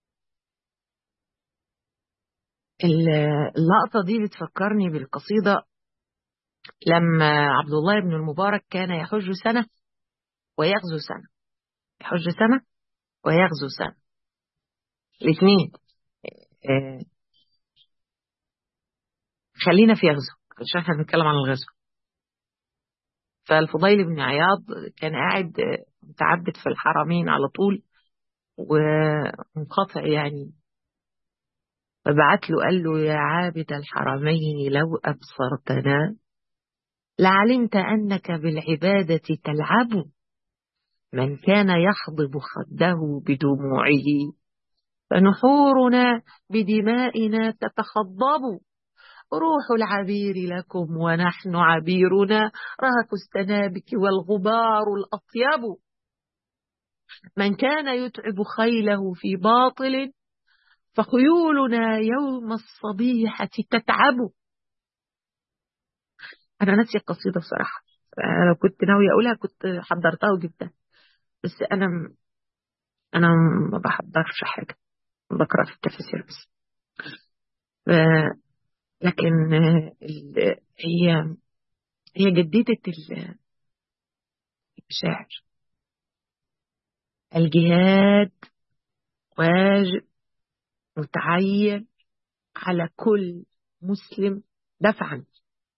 اللقطة دي بتفكرني بالقصيدة لما عبد الله بن المبارك كان يحج سنة ويغزو سنة يحج سنة ويغزو سنة الاثنين خلينا في يغزو عشان احنا بنتكلم عن الغزو فالفضيل بن عياض كان قاعد متعبد في الحرمين على طول ومنقطع يعني فبعت له قال له يا عابد الحرمين لو أبصرتنا لعلمت أنك بالعبادة تلعب من كان يحضب خده بدموعه فنحورنا بدمائنا تتخضب روح العبير لكم ونحن عبيرنا رهق السنابك والغبار الأطيب من كان يتعب خيله في باطل فخيولنا يوم الصبيحة تتعب أنا ناسية القصيدة بصراحة لو كنت ناوية أقولها كنت حضرتها وجبتها بس أنا أنا ما بحضرش حاجة بقرأ في التفاسير بس لكن هي هي جديدة الشاعر الجهاد واجب متعين على كل مسلم دفعا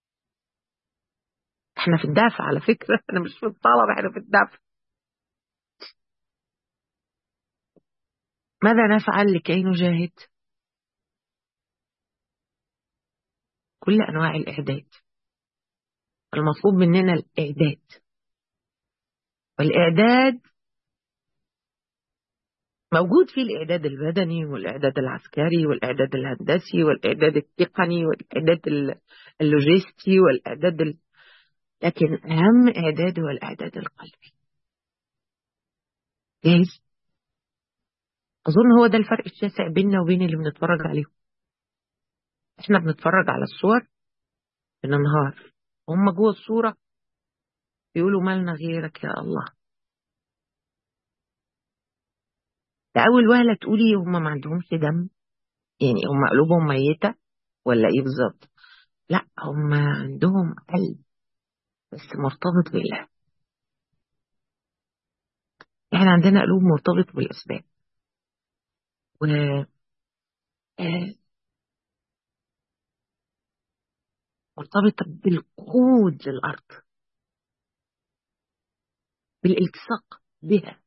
احنا في الدافع على فكرة انا مش في الطلب احنا في الدافع ماذا نفعل لكي نجاهد كل انواع الاعداد المطلوب مننا الاعداد والاعداد موجود فيه الإعداد البدني والإعداد العسكري والإعداد الهندسي والإعداد التقني والإعداد اللوجستي والإعداد ال... لكن أهم إعداد هو الإعداد القلبي جاهز أظن هو ده الفرق الشاسع بيننا وبين اللي بنتفرج عليهم إحنا بنتفرج على الصور بننهار هم جوه الصورة يقولوا مالنا غيرك يا الله أول وهلة تقولي هم ما عندهمش دم يعني هم قلوبهم ميتة ولا إيه بالظبط لا هم عندهم قلب بس مرتبط بالله احنا عندنا قلوب مرتبط بالأسباب و آه، مرتبطة بالقود للأرض بالالتصاق بها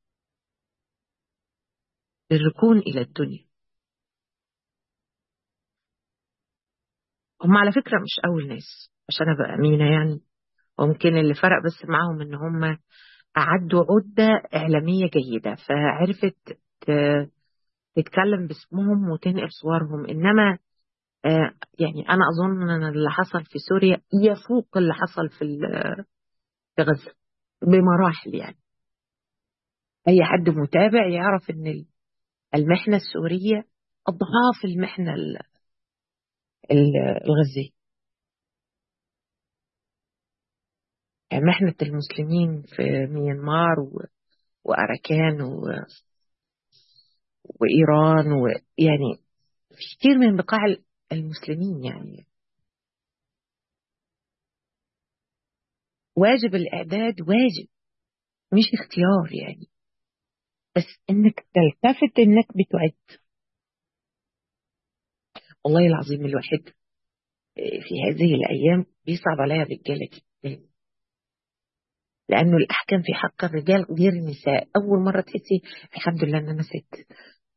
بالركون إلى الدنيا هم على فكرة مش أول ناس عشان أبقى أمينة يعني وممكن اللي فرق بس معاهم إن هم أعدوا عدة إعلامية جيدة فعرفت تتكلم باسمهم وتنقل صورهم إنما آه، يعني أنا أظن أن اللي حصل في سوريا يفوق اللي حصل في في غزة بمراحل يعني أي حد متابع يعرف إن المحنة السورية أضعاف المحنة الغزية يعني محنة المسلمين في ميانمار وأراكان وإيران ويعني في كثير من بقاع المسلمين يعني واجب الإعداد واجب مش اختيار يعني بس انك تلتفت انك بتعد والله العظيم الواحد في هذه الايام بيصعب عليا الرجاله جدا لانه الاحكام في حق الرجال غير النساء اول مره تحسي الحمد لله ان انا ست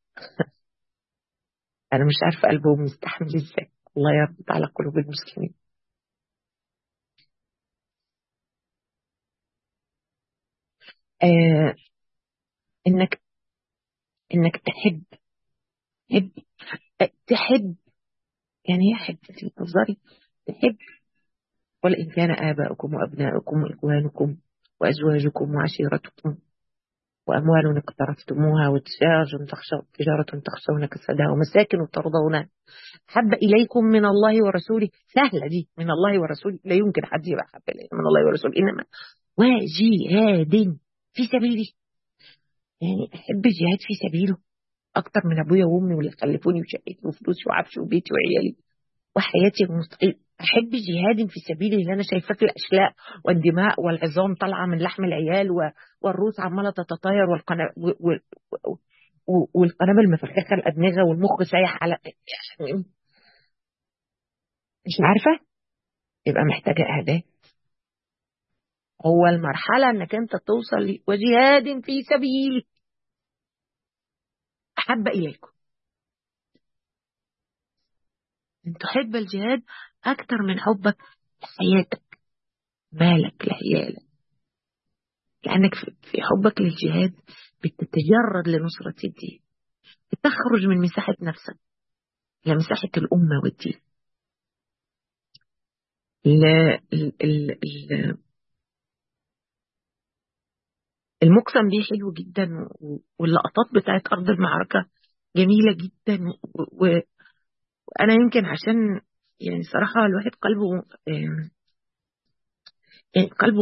انا مش عارفه قلبهم مستحمل ازاي الله يربط على قلوب المسلمين آه انك انك تحب تحب تحب يعني ايه احب تهزري تحب قل ان كان اباؤكم وابناؤكم واخوانكم وازواجكم وعشيرتكم واموال اقترفتموها وتجارة تجارة تخشون كسدها ومساكن ترضونها حب اليكم من الله ورسوله سهله دي من الله ورسوله لا يمكن حد يبقى حب من الله ورسوله انما وجهاد في سبيله يعني أحب الجهاد في سبيله أكتر من أبويا وأمي واللي خلفوني وشقتي وفلوسي وعفشي وبيتي وعيالي وحياتي المستقيم أحب جهاد في سبيل اللي أنا شايفاه في الأشلاء والدماء والعظام طالعة من لحم العيال والروس عمالة تتطاير والقنابل مفخخة الأدمغة والمخ سايح على يعني مش عارفة يبقى محتاجة إعداد هو المرحلة انك انت توصل وجهاد في سبيل احب اليكم ان تحب الجهاد اكثر من حبك لحياتك مالك لعيالك لانك في حبك للجهاد بتتجرد لنصرة الدين بتخرج من مساحة نفسك إلى مساحة الأمة والدين لا ال ال ال المقسم بيه حلو جدا و- واللقطات بتاعت أرض المعركة جميلة جدا و- و- وأنا يمكن عشان يعني صراحة الواحد قلبه آم، يعني قلبه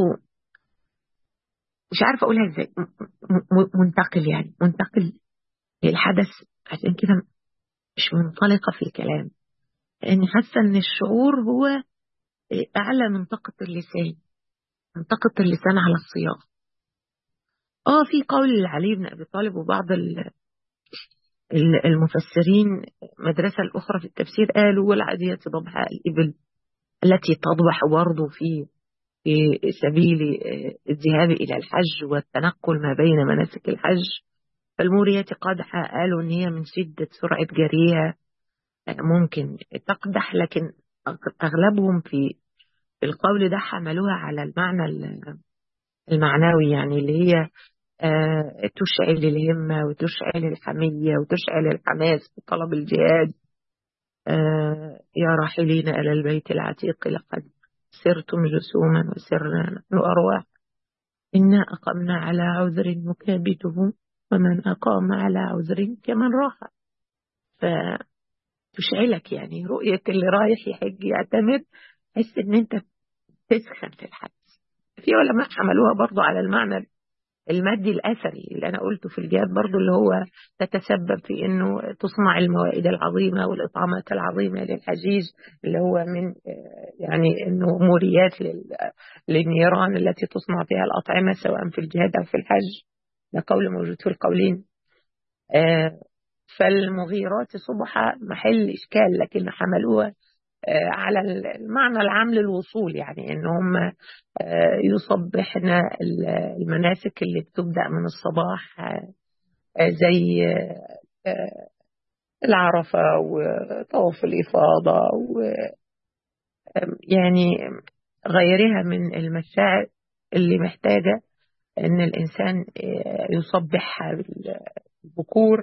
مش عارفة أقولها إزاي م- م- منتقل يعني منتقل للحدث عشان كده مش منطلقة في الكلام لأني حاسة إن الشعور هو أعلى من طاقة اللسان من طاقة اللسان على الصياغة اه في قول لعلي بن أبي طالب وبعض ال- ال- المفسرين مدرسة الأخرى في التفسير قالوا والعادية ضبحاء الإبل التي تضبح برضه في في سبيل آه، الذهاب إلى الحج والتنقل ما بين مناسك الحج فالموريات قادحة قالوا إن هي من شدة سرعة جريها آه، ممكن تقدح لكن أغ- أغلبهم في في القول ده حملوها على المعنى ال- المعنوي يعني اللي هي آه، تشعل الهمة وتشعل الحمية وتشعل الحماس في طلب الجهاد آه، يا راحلين إلى البيت العتيق لقد سرتم جسوما وسرنا نحن أرواح إنا أقمنا على عذر مكابده ومن أقام على عذر كمن راح فتشعلك يعني رؤية اللي رايح يحج يعتمر تحس إن أنت تسخن في الحج في علماء حملوها برضو على المعنى المادي الأثري اللي أنا قلته في الجهاد برضو اللي هو تتسبب في أنه تصنع الموائد العظيمة والإطعامات العظيمة للحجيج اللي هو من آه، يعني أنه موريات لل- للنيران التي تصنع فيها الأطعمة سواء في الجهاد أو في الحج ده قول موجود في القولين آه، فالمغيرات صبح محل إشكال لكن حملوها آه، على المعنى العام للوصول يعني ان هم آه، يصبحن ال- المناسك اللي بتبدأ من الصباح آه، آه، زي آه، آه، العرفة وطواف الإفاضة ويعني غيرها من المشاعر اللي محتاجة ان الإنسان آه، يصبحها بالبكور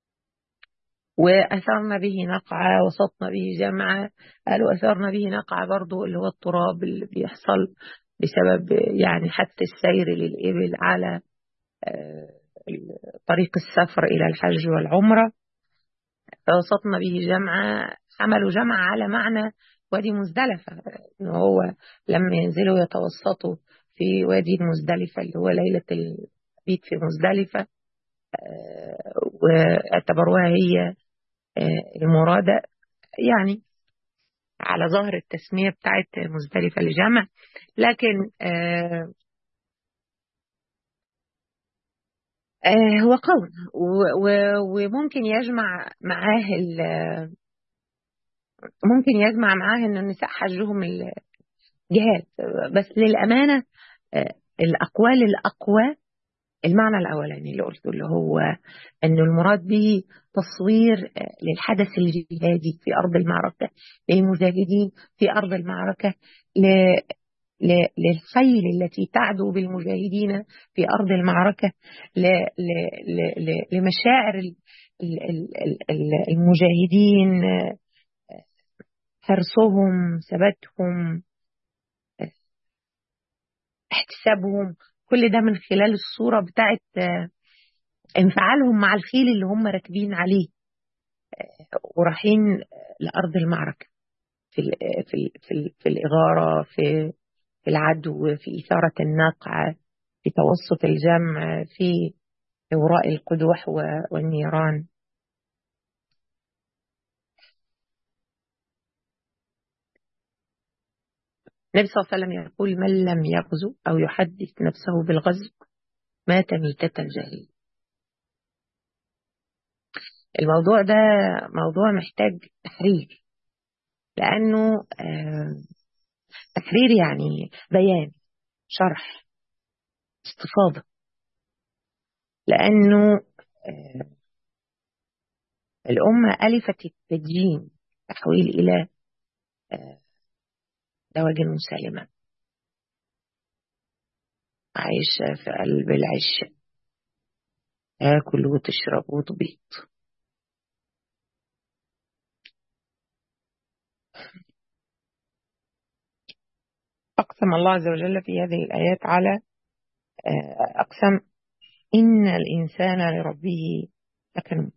وأثرنا به نقعة وسطنا به جمعة قالوا أثرنا به نقعة برضو اللي هو التراب اللي بيحصل بسبب يعني حتى السير للإبل على آه، طريق السفر إلى الحج والعمرة فوسطنا به جمعة حملوا جمعة على معنى وادي مزدلفة إن هو لما ينزلوا يتوسطوا في وادي مزدلفة اللي هو ليلة البيت في مزدلفة آه، واعتبروها هي آه، المرادة يعني على ظهر التسمية بتاعت مزدلفة لجمع لكن آه آه هو قول و- و- وممكن يجمع معاه ال- ممكن يجمع معاه ان النساء حجهم الجهاد بس للأمانة آه الأقوال الأقوى المعنى الأولاني اللي قلته اللي هو أن المراد به تصوير آه، للحدث الجهادي في أرض المعركة للمجاهدين في أرض المعركة ل- ل- للخيل التي تعدو بالمجاهدين في أرض المعركة ل- ل- ل- ل- لمشاعر ال- ال- ال- ال- ال- المجاهدين آه، حرصهم ثباتهم آه، احتسابهم كل ده من خلال الصورة بتاعت آه، انفعالهم مع الخيل اللي هم راكبين عليه ورايحين لأرض المعركة في ال في ال في, ال في الإغارة في في العدو في إثارة النقع في توسط الجمع في إوراء القدوح و- والنيران النبي صلى الله عليه وسلم يقول من لم يغزو أو يحدث نفسه بالغزو مات ميتة الجاهل الموضوع ده موضوع محتاج تحرير لأنه آه، تحرير يعني بيان شرح استفاضة لأنه آه، الأمة ألفت التدين تحويل إلى آه، دواجن مسالمة عايشة في قلب العش تاكل وتشرب وتبيض أقسم الله عز وجل في هذه الآيات على آه، أقسم إن الإنسان لربه لكنود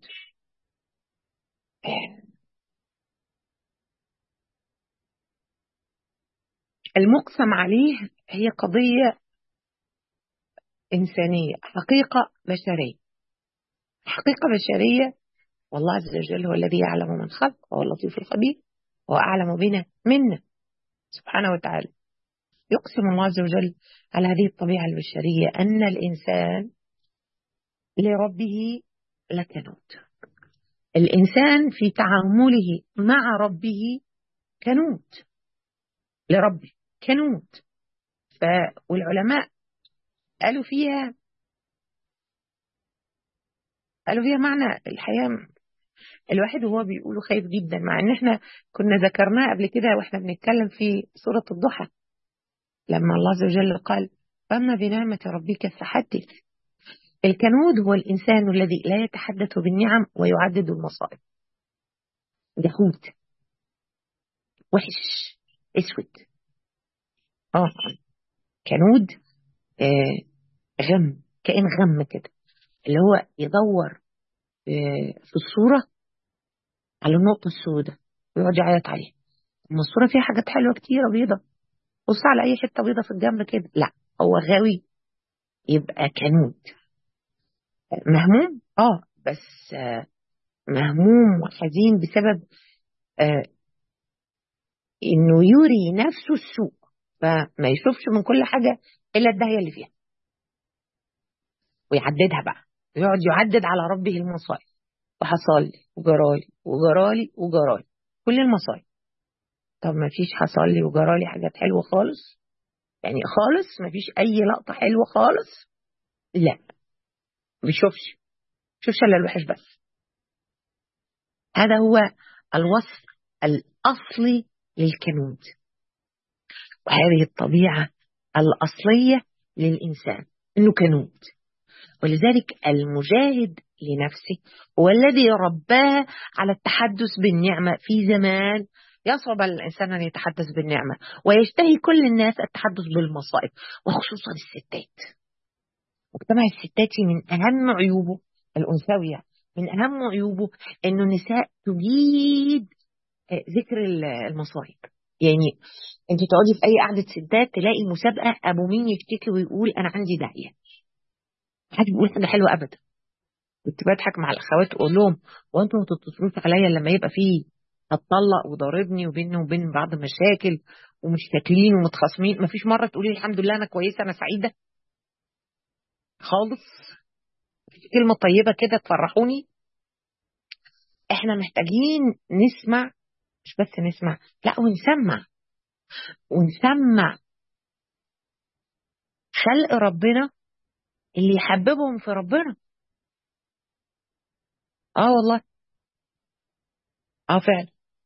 المقسم عليه هي قضية إنسانية حقيقة بشرية حقيقة بشرية والله عز وجل هو الذي يعلم من خلق وهو اللطيف الخبير هو أعلم بنا منا سبحانه وتعالى يقسم الله عز وجل على هذه الطبيعة البشرية أن الإنسان لربه لكنود الإنسان في تعامله مع ربه كنود لربه كنود ف... والعلماء قالوا فيها قالوا فيها معنى الحقيقة الواحد وهو بيقوله خايف جدا مع ان احنا كنا ذكرناه قبل كده واحنا بنتكلم في سورة الضحى لما الله عز وجل قال فأما بنعمة ربك فحدث الكنود هو الإنسان الذي لا يتحدث بالنعم ويعدد المصائب جهود وحش اسود اه كنود آه غم كائن غم كده اللي هو يدور آه في الصورة على النقطة السوداء ويقعد يعيط عليها اما الصورة فيها حاجات حلوة كتيرة بيضة بص على أي حتة بيضة في الجنب كده لا هو غاوي يبقى كنود مهموم اه بس آه مهموم وحزين بسبب آه انه يري نفسه السوء فما يشوفش من كل حاجة الا الداهية اللي فيها ويعددها بقى ويقعد يعدد على ربه المصائب وحصل لي وجرالي وجرالي وجرالي كل المصايب طب ما فيش حصل لي وجرالي حاجات حلوة خالص يعني خالص ما فيش أي لقطة حلوة خالص لا ما بيشوفش شوفش إلا الوحش بس هذا هو الوصف الأصلي للكنود وهذه الطبيعة الأصلية للإنسان إنه كنود ولذلك المجاهد لنفسه هو الذي رباه على التحدث بالنعمة في زمان يصعب على الإنسان أن يتحدث بالنعمة ويشتهي كل الناس التحدث بالمصائب وخصوصا الستات مجتمع الستات من أهم عيوبه الأنثوية من أهم عيوبه أنه النساء تجيد ذكر المصائب يعني انت تقعدي في اي قعده ستات تلاقي مسابقه ابو مين يشتكي ويقول انا عندي داهيه حد بيقول حاجه حلوه ابدا كنت بضحك مع الاخوات واقول لهم وانتوا ما تتصلوش عليا لما يبقى في هتطلق وضاربني وبيني وبين بعض مشاكل ومشتاكلين ومتخاصمين مفيش مره تقولي لي الحمد لله انا كويسه انا سعيده خالص كلمه طيبه كده تفرحوني احنا محتاجين نسمع مش بس نسمع لا ونسمع ونسمع خلق ربنا اللي يحببهم في ربنا اه والله اه فعلا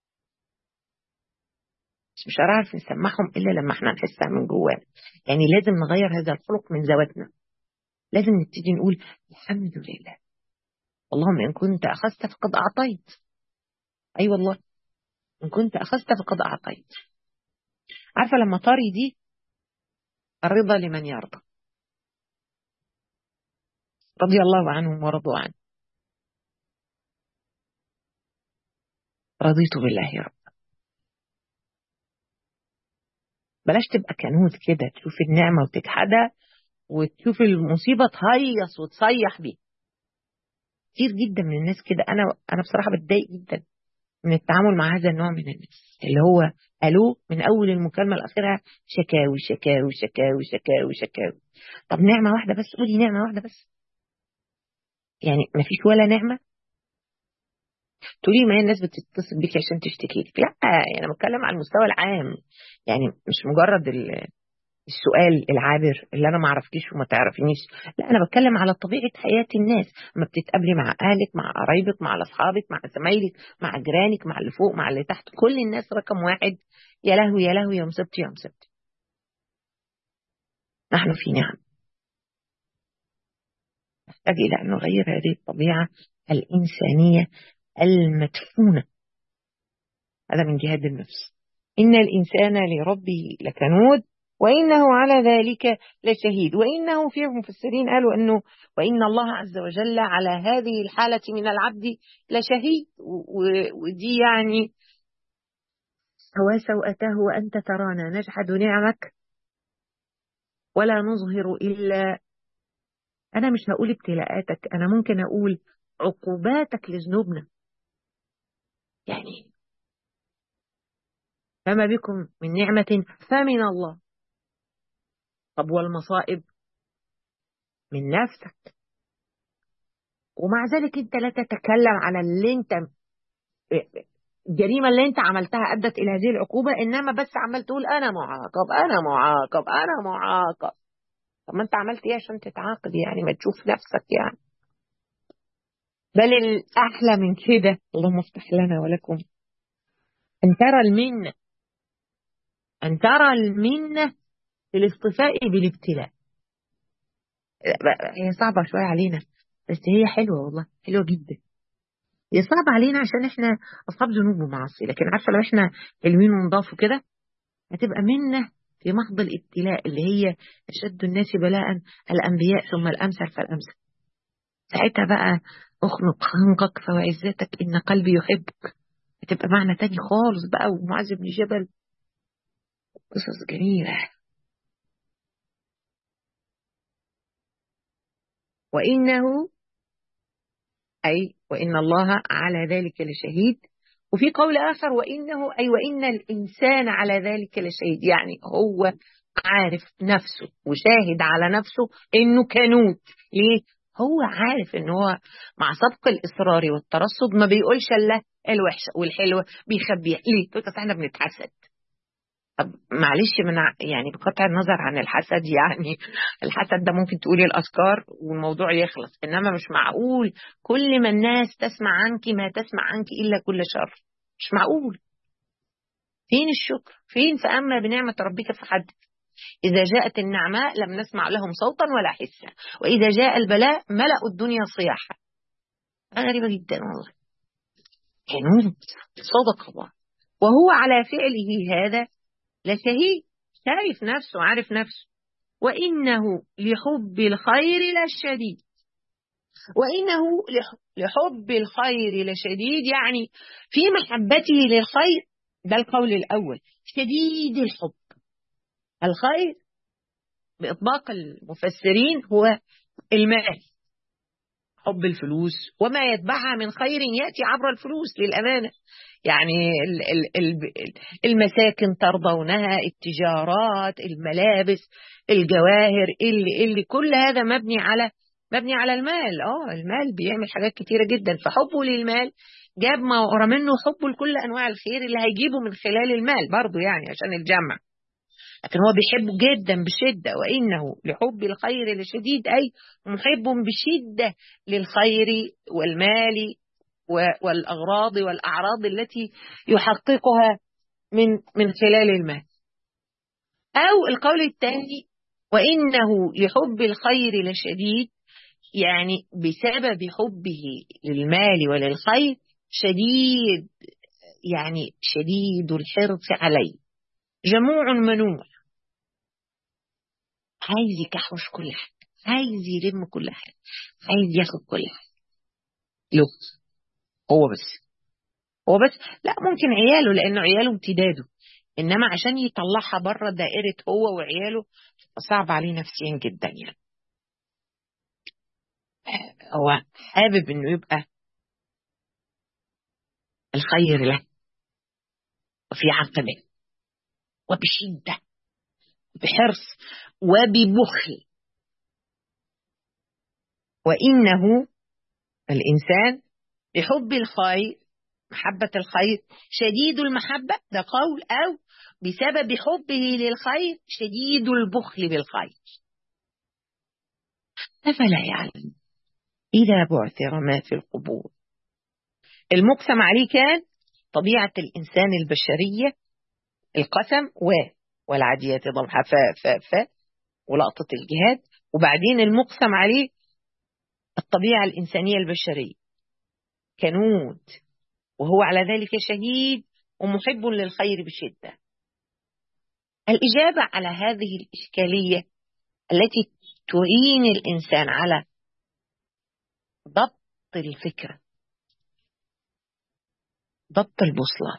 بس مش هنعرف نسمعهم الا لما احنا نحسها من جوانا يعني لازم نغير هذا الخلق من ذواتنا لازم نبتدي نقول الحمد لله اللهم ان كنت اخذت فقد اعطيت اي أيوة والله ان كنت اخذت فقد اعطيت عارفه لما طاري دي الرضا لمن يرضى رضي الله عنهم ورضوا عنه رضيت بالله رب بلاش تبقى كنود كده تشوف النعمة وتجحدها وتشوف المصيبة تهيص وتصيح بيها كتير جدا من الناس كده أنا أنا بصراحة بتضايق جدا من التعامل مع هذا النوع من الناس اللي هو ألو من أول المكالمة لآخرها شكاوي شكاوي شكاوي شكاوي شكاوي طب نعمة واحدة بس قولي نعمة واحدة بس يعني ما فيش ولا نعمة تقولي ما هي الناس بتتصل بيك عشان تشتكي لك لا يعني انا بتكلم على المستوى العام يعني مش مجرد السؤال العابر اللي انا ما اعرفكيش وما تعرفينيش لا انا بتكلم على طبيعه حياه الناس لما بتتقابلي مع اهلك مع قرايبك مع اصحابك مع زمايلك مع جيرانك مع اللي فوق مع اللي تحت كل الناس رقم واحد يا لهوي يا لهوي يا مصيبتي يا مصيبتي نحن في نعم نحتاج الى ان نغير هذه الطبيعه الانسانيه المدفونة هذا من جهاد النفس إن الإنسان لربه لكنود وإنه على ذلك لشهيد وإنه في المفسرين قالوا أنه وإن الله عز وجل على هذه الحالة من العبد لشهيد ودي يعني هو سوءته وأنت ترانا نجحد نعمك ولا نظهر إلا أنا مش هقول ابتلاءاتك أنا ممكن أقول عقوباتك لذنوبنا يعني فما بكم من نعمة فمن الله طب والمصائب من نفسك ومع ذلك انت لا تتكلم على اللي انت الجريمة اللي انت عملتها أدت إلى هذه العقوبة إنما بس عمال تقول أنا معاقب أنا معاقب أنا معاقب طب ما انت عملت ايه عشان تتعاقب يعني ما تشوف نفسك يعني بل الأحلى من كده اللهم افتح لنا ولكم أن ترى المنة أن ترى المنة في الاصطفاء بالابتلاء هي صعبة شوية علينا بس هي حلوة والله حلوة جدا هي صعبة علينا عشان احنا أصحاب ذنوب ومعاصي لكن عارفة لو احنا حلوين ونضاف وكده هتبقى منة في محض الابتلاء اللي هي أشد الناس بلاء الأنبياء ثم الأمثل فالأمثل ساعتها بقى اخنق خنقك فوعزتك إن قلبي يحبك هتبقى معنى تاني خالص بقى ومعاذ بن جبل قصص جميلة وإنه أي وإن الله على ذلك لشهيد وفي قول آخر وإنه أي وإن الإنسان على ذلك لشهيد يعني هو عارف نفسه وشاهد على نفسه إنه كنوت ليه؟ هو عارف إن هو مع سبق الإصرار والترصد ما بيقولش إلا الوحشة والحلوة بيخبيها ليه؟ تقول احنا بنتحسد طب معلش من يعني بقطع النظر عن الحسد يعني الحسد ده ممكن تقولي الأذكار والموضوع يخلص إنما مش معقول كل ما الناس تسمع عنك ما تسمع عنك إلا كل شر مش معقول فين الشكر فين فأما بنعمة ربك فحدث إذا جاءت النعماء لم نسمع لهم صوتا ولا حسا وإذا جاء البلاء ملأوا الدنيا صياحا غريبة جدا والله كنون صدق الله وهو على فعله هذا لشهيد شايف نفسه عارف نفسه وإنه لحب الخير لشديد وإنه لحب الخير لشديد يعني في محبته للخير ده القول الأول شديد الحب الخير بإطباق المفسرين هو المال حب الفلوس وما يتبعها من خير يأتي عبر الفلوس للأمانة يعني المساكن ترضونها التجارات الملابس الجواهر اللي اللي كل هذا مبني على مبني على المال اه المال بيعمل حاجات كتيرة جدا فحبه للمال جاب ما ورا منه حبه لكل انواع الخير اللي هيجيبه من خلال المال برضه يعني عشان الجمع لكن هو بيحبه جدا بشدة وإنه لحب الخير لشديد أي محب بشدة للخير والمال والأغراض والأعراض التي يحققها من من خلال المال أو القول الثاني وإنه لحب الخير لشديد يعني بسبب حبه للمال وللخير شديد يعني شديد الحرص عليه جموع منوع عايز يكحوش كل حاجة عايز يلم كل حاجة عايز ياخد كل حاجة له هو بس هو بس لا ممكن عياله لأنه عياله امتداده إنما عشان يطلعها بره دائرة هو وعياله صعب عليه نفسيا جدا يعني هو حابب إنه يبقى الخير له وفي عقله وبشدة بحرص وببخل وإنه الإنسان بحب الخير محبة الخير شديد المحبة ده قول أو بسبب حبه للخير شديد البخل بالخير أفلا يعلم إذا بعثر ما في القبور المقسم عليه كان طبيعة الإنسان البشرية القسم و والعاديات ضبحة ف ف ف ولقطة الجهاد وبعدين المقسم عليه الطبيعة الإنسانية البشرية كنود وهو على ذلك شهيد ومحب للخير بشدة الإجابة على هذه الإشكالية التي تعين الإنسان على ضبط الفكرة ضبط البوصلة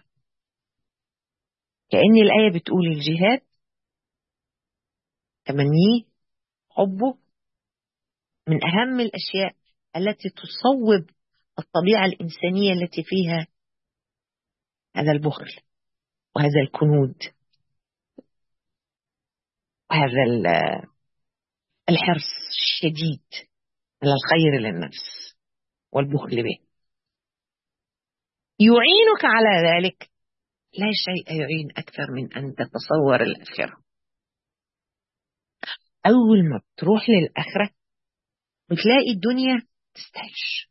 كأن الآية بتقول الجهاد تمنيه حبه من أهم الأشياء التي تصوب الطبيعة الإنسانية التي فيها هذا البخل وهذا الكنود وهذا الحرص الشديد على الخير للنفس والبخل به يعينك على ذلك لا شيء يعين أكثر من أن تتصور الآخرة أول ما بتروح للآخرة بتلاقي الدنيا تستهش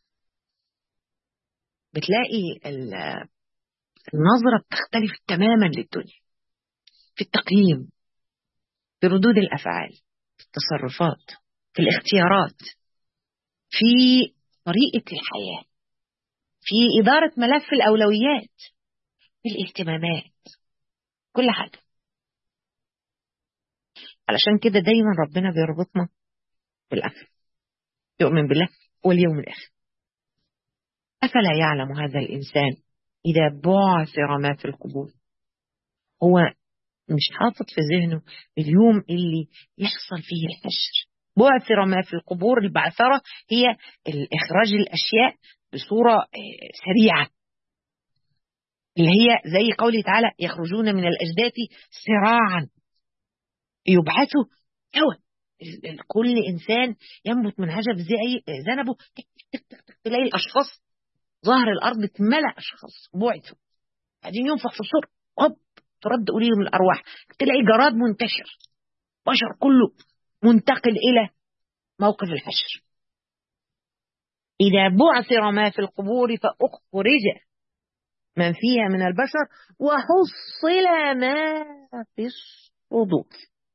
بتلاقي النظرة بتختلف تماما للدنيا في التقييم في ردود الأفعال في التصرفات في الاختيارات في طريقة الحياة في إدارة ملف الأولويات في الاهتمامات كل حاجة علشان كده دايما ربنا بيربطنا بالآخر يؤمن بالله واليوم الآخر أفلا يعلم هذا الإنسان إذا بعثر ما في القبور هو مش حاطط في ذهنه اليوم اللي يحصل فيه الحشر بعثر ما في القبور البعثرة هي إخراج الأشياء بصورة سريعة اللي هي زي قوله تعالى يخرجون من الأجداث سراعا يبعثوا هوا كل إنسان ينبت من عجب زي ذنبه تلاقي الأشخاص ظهر الأرض اتملأ أشخاص بعثوا بعدين ينفخ في الصور هوب ترد إليهم الأرواح تلاقي جراد منتشر بشر كله منتقل إلى موقف الحشر إذا بعثر ما في القبور فأخرج من فيها من البشر وحصل ما في الصدور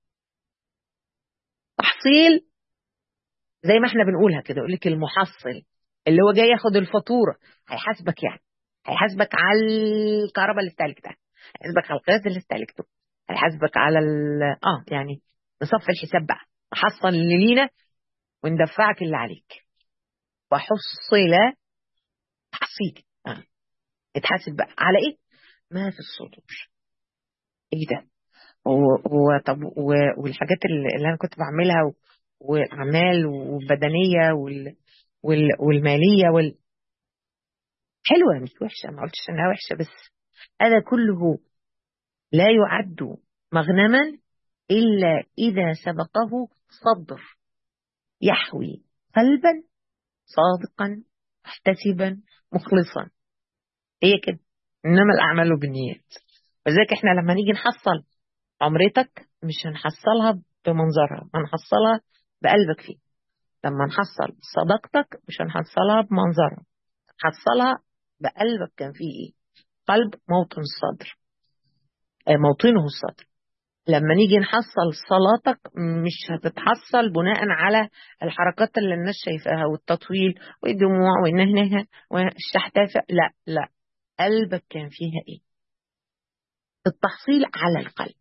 تحصيل زي ما احنا بنقولها كده يقول لك المحصل اللي هو جاي ياخد الفاتوره هيحاسبك يعني هيحاسبك على الكهرباء اللي استهلكتها هيحاسبك على الغاز اللي استهلكته هيحاسبك على ال اه يعني نصف الحساب بقى نحصل اللي لينا وندفعك اللي عليك وحصل تحصيل آه. اتحاسب بقى على ايه؟ ما في الصدور ايه ده؟ وطب والحاجات اللي انا كنت بعملها والاعمال والبدنيه وال وال والماليه وال حلوه مش وحشه ما قلتش انها وحشه بس هذا كله لا يعد مغنما الا اذا سبقه صدر يحوي قلبا صادقا محتسبا مخلصا هي كده انما الاعمال بالنيات ولذلك احنا لما نيجي نحصل عمرتك مش هنحصلها بمنظرها هنحصلها بقلبك فيه لما نحصل صداقتك مش هنحصلها بمنظرها هنحصلها بقلبك كان فيه ايه قلب موطن الصدر موطنه الصدر لما نيجي نحصل صلاتك مش هتتحصل بناء على الحركات اللي الناس شايفاها والتطويل والدموع والنهنهة والشحتافة لا لا قلبك كان فيها ايه التحصيل على القلب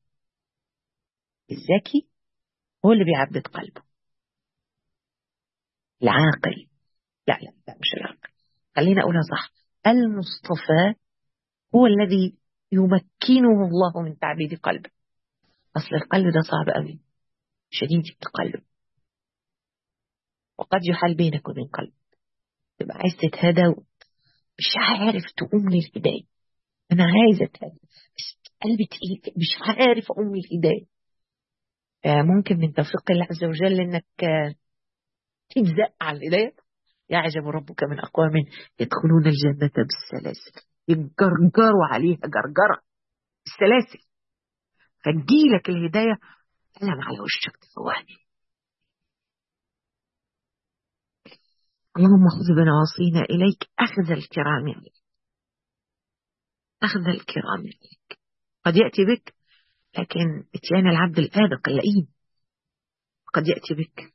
الذكي هو اللي بيعبد قلبه العاقل لا لا لا مش العاقل خلينا أقولها صح المصطفى هو الذي يمكنه الله من تعبيد قلبه أصل القلب ده صعب قوي شديد التقلب وقد يحال بينك وبين قلب تبقى عايز تتهدى مش عارف تقوم للهداية أنا عايز أتهدى بس قلبي تقيل مش عارف أقوم للهداية ممكن من توفيق الله عز وجل انك تجزأ على الهداية يعجب ربك من أقوام يدخلون الجنة بالسلاسل يجرجروا عليها جرجرة بالسلاسل فتجيلك الهداية ألم على وشك تفوهني اللهم خذ بنواصينا إليك أخذ الكرام عليك أخذ الكرام عليك قد يأتي بك لكن اتيان العبد الآبق اللئيم قد يأتي بك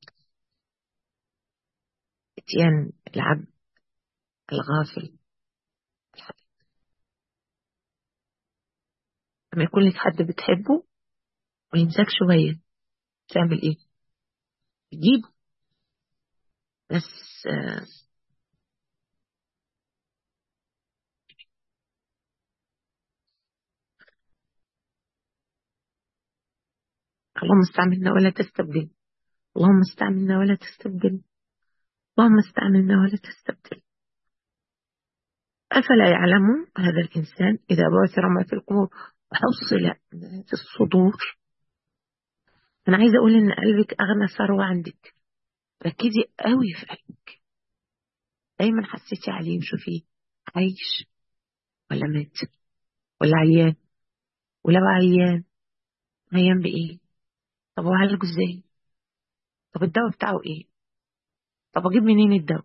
اتيان العبد الغافل لما يكون لك حد بتحبه وينساك شوية تعمل ايه تجيبه بس آه اللهم استعملنا ولا تستبدل اللهم استعملنا ولا تستبدل اللهم استعملنا ولا تستبدل أفلا يعلم هذا الإنسان إذا بعثر ما في القبور وحصل ما في الصدور أنا عايزة أقول إن قلبك أغنى ثروة عندك ركزي قوي في قلبك دايما حسيتي عليه وشوفيه عايش ولا مات ولا عيان ولو عيان عيان بإيه طب وعالجه إزاي طب الدواء بتاعه إيه طب أجيب منين الدواء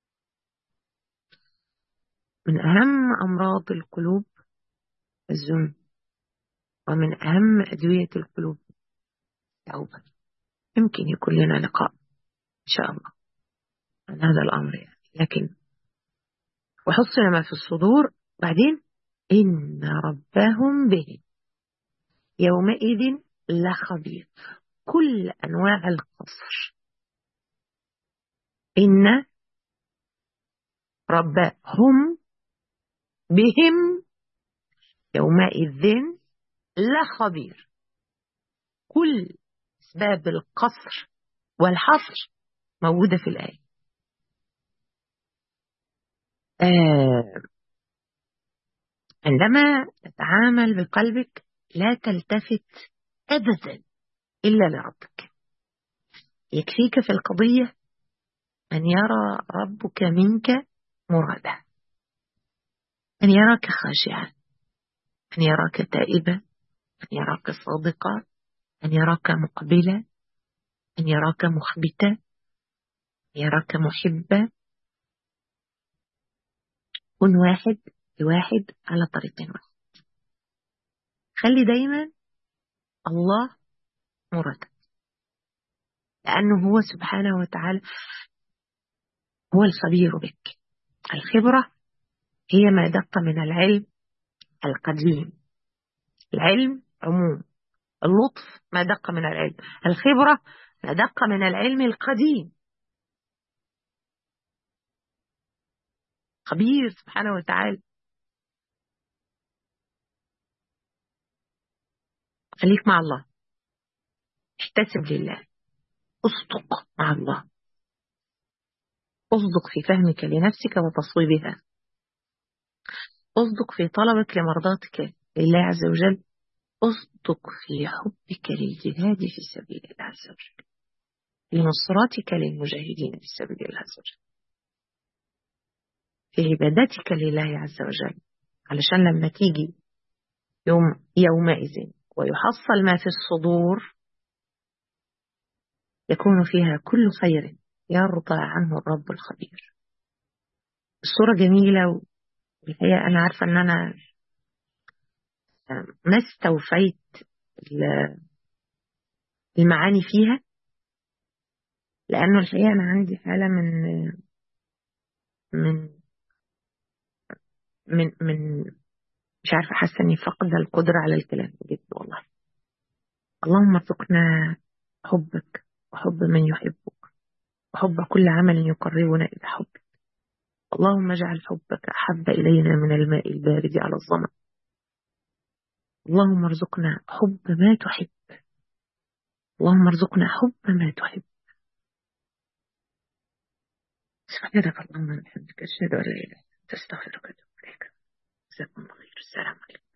من أهم أمراض القلوب الذنب ومن أهم أدوية القلوب التوبة يمكن يكون لنا لقاء إن شاء الله عن هذا الأمر يعني لكن وحصل ما في الصدور بعدين إن ربهم به يومئذ لخبير كل أنواع القصر إن ربهم بهم يومئذ لخبير كل أسباب القصر والحصر موجودة في الآية آه عندما تتعامل بقلبك لا تلتفت أبدا إلا لربك يكفيك في القضية أن يرى ربك منك مرادا أن يراك خاشعا أن يراك تائبا أن يراك صادقا أن يراك مقبلا أن يراك مخبتا أن يراك محبا كن واحد لواحد على طريق واحد خلي دايما الله مرتب لأنه هو سبحانه وتعالى هو الخبير بك الخبرة هي ما دق من العلم القديم العلم عموم اللطف ما دق من العلم الخبرة ما دق من العلم القديم خبير سبحانه وتعالى خليك مع الله احتسب لله اصدق مع الله اصدق في فهمك لنفسك وتصويبها اصدق في طلبك لمرضاتك لله عز وجل اصدق في حبك للجهاد في سبيل الله عز وجل لنصرتك للمجاهدين في سبيل الله عز وجل في عبادتك لله عز وجل علشان لما تيجي يوم يومئذ ويحصل ما في الصدور يكون فيها كل خير يرضى عنه الرب الخبير الصورة جميلة والحقيقة أنا عارفة أن أنا ما استوفيت المعاني فيها لأنه الحقيقة أنا عندي حالة من من من من مش عارفة حاسة إني فاقدة القدرة على الكلام بجد والله اللهم ارزقنا حبك وحب من يحبك وحب كل عمل يقربنا إلى حبك اللهم اجعل حبك أحب إلينا من الماء البارد على الظمأ اللهم ارزقنا حب ما تحب اللهم ارزقنا حب ما تحب سبحانك اللهم وبحمدك أشهد أن لا إله إلا أنت أستغفرك وأتوب إليك جزاكم الله خير السلام عليكم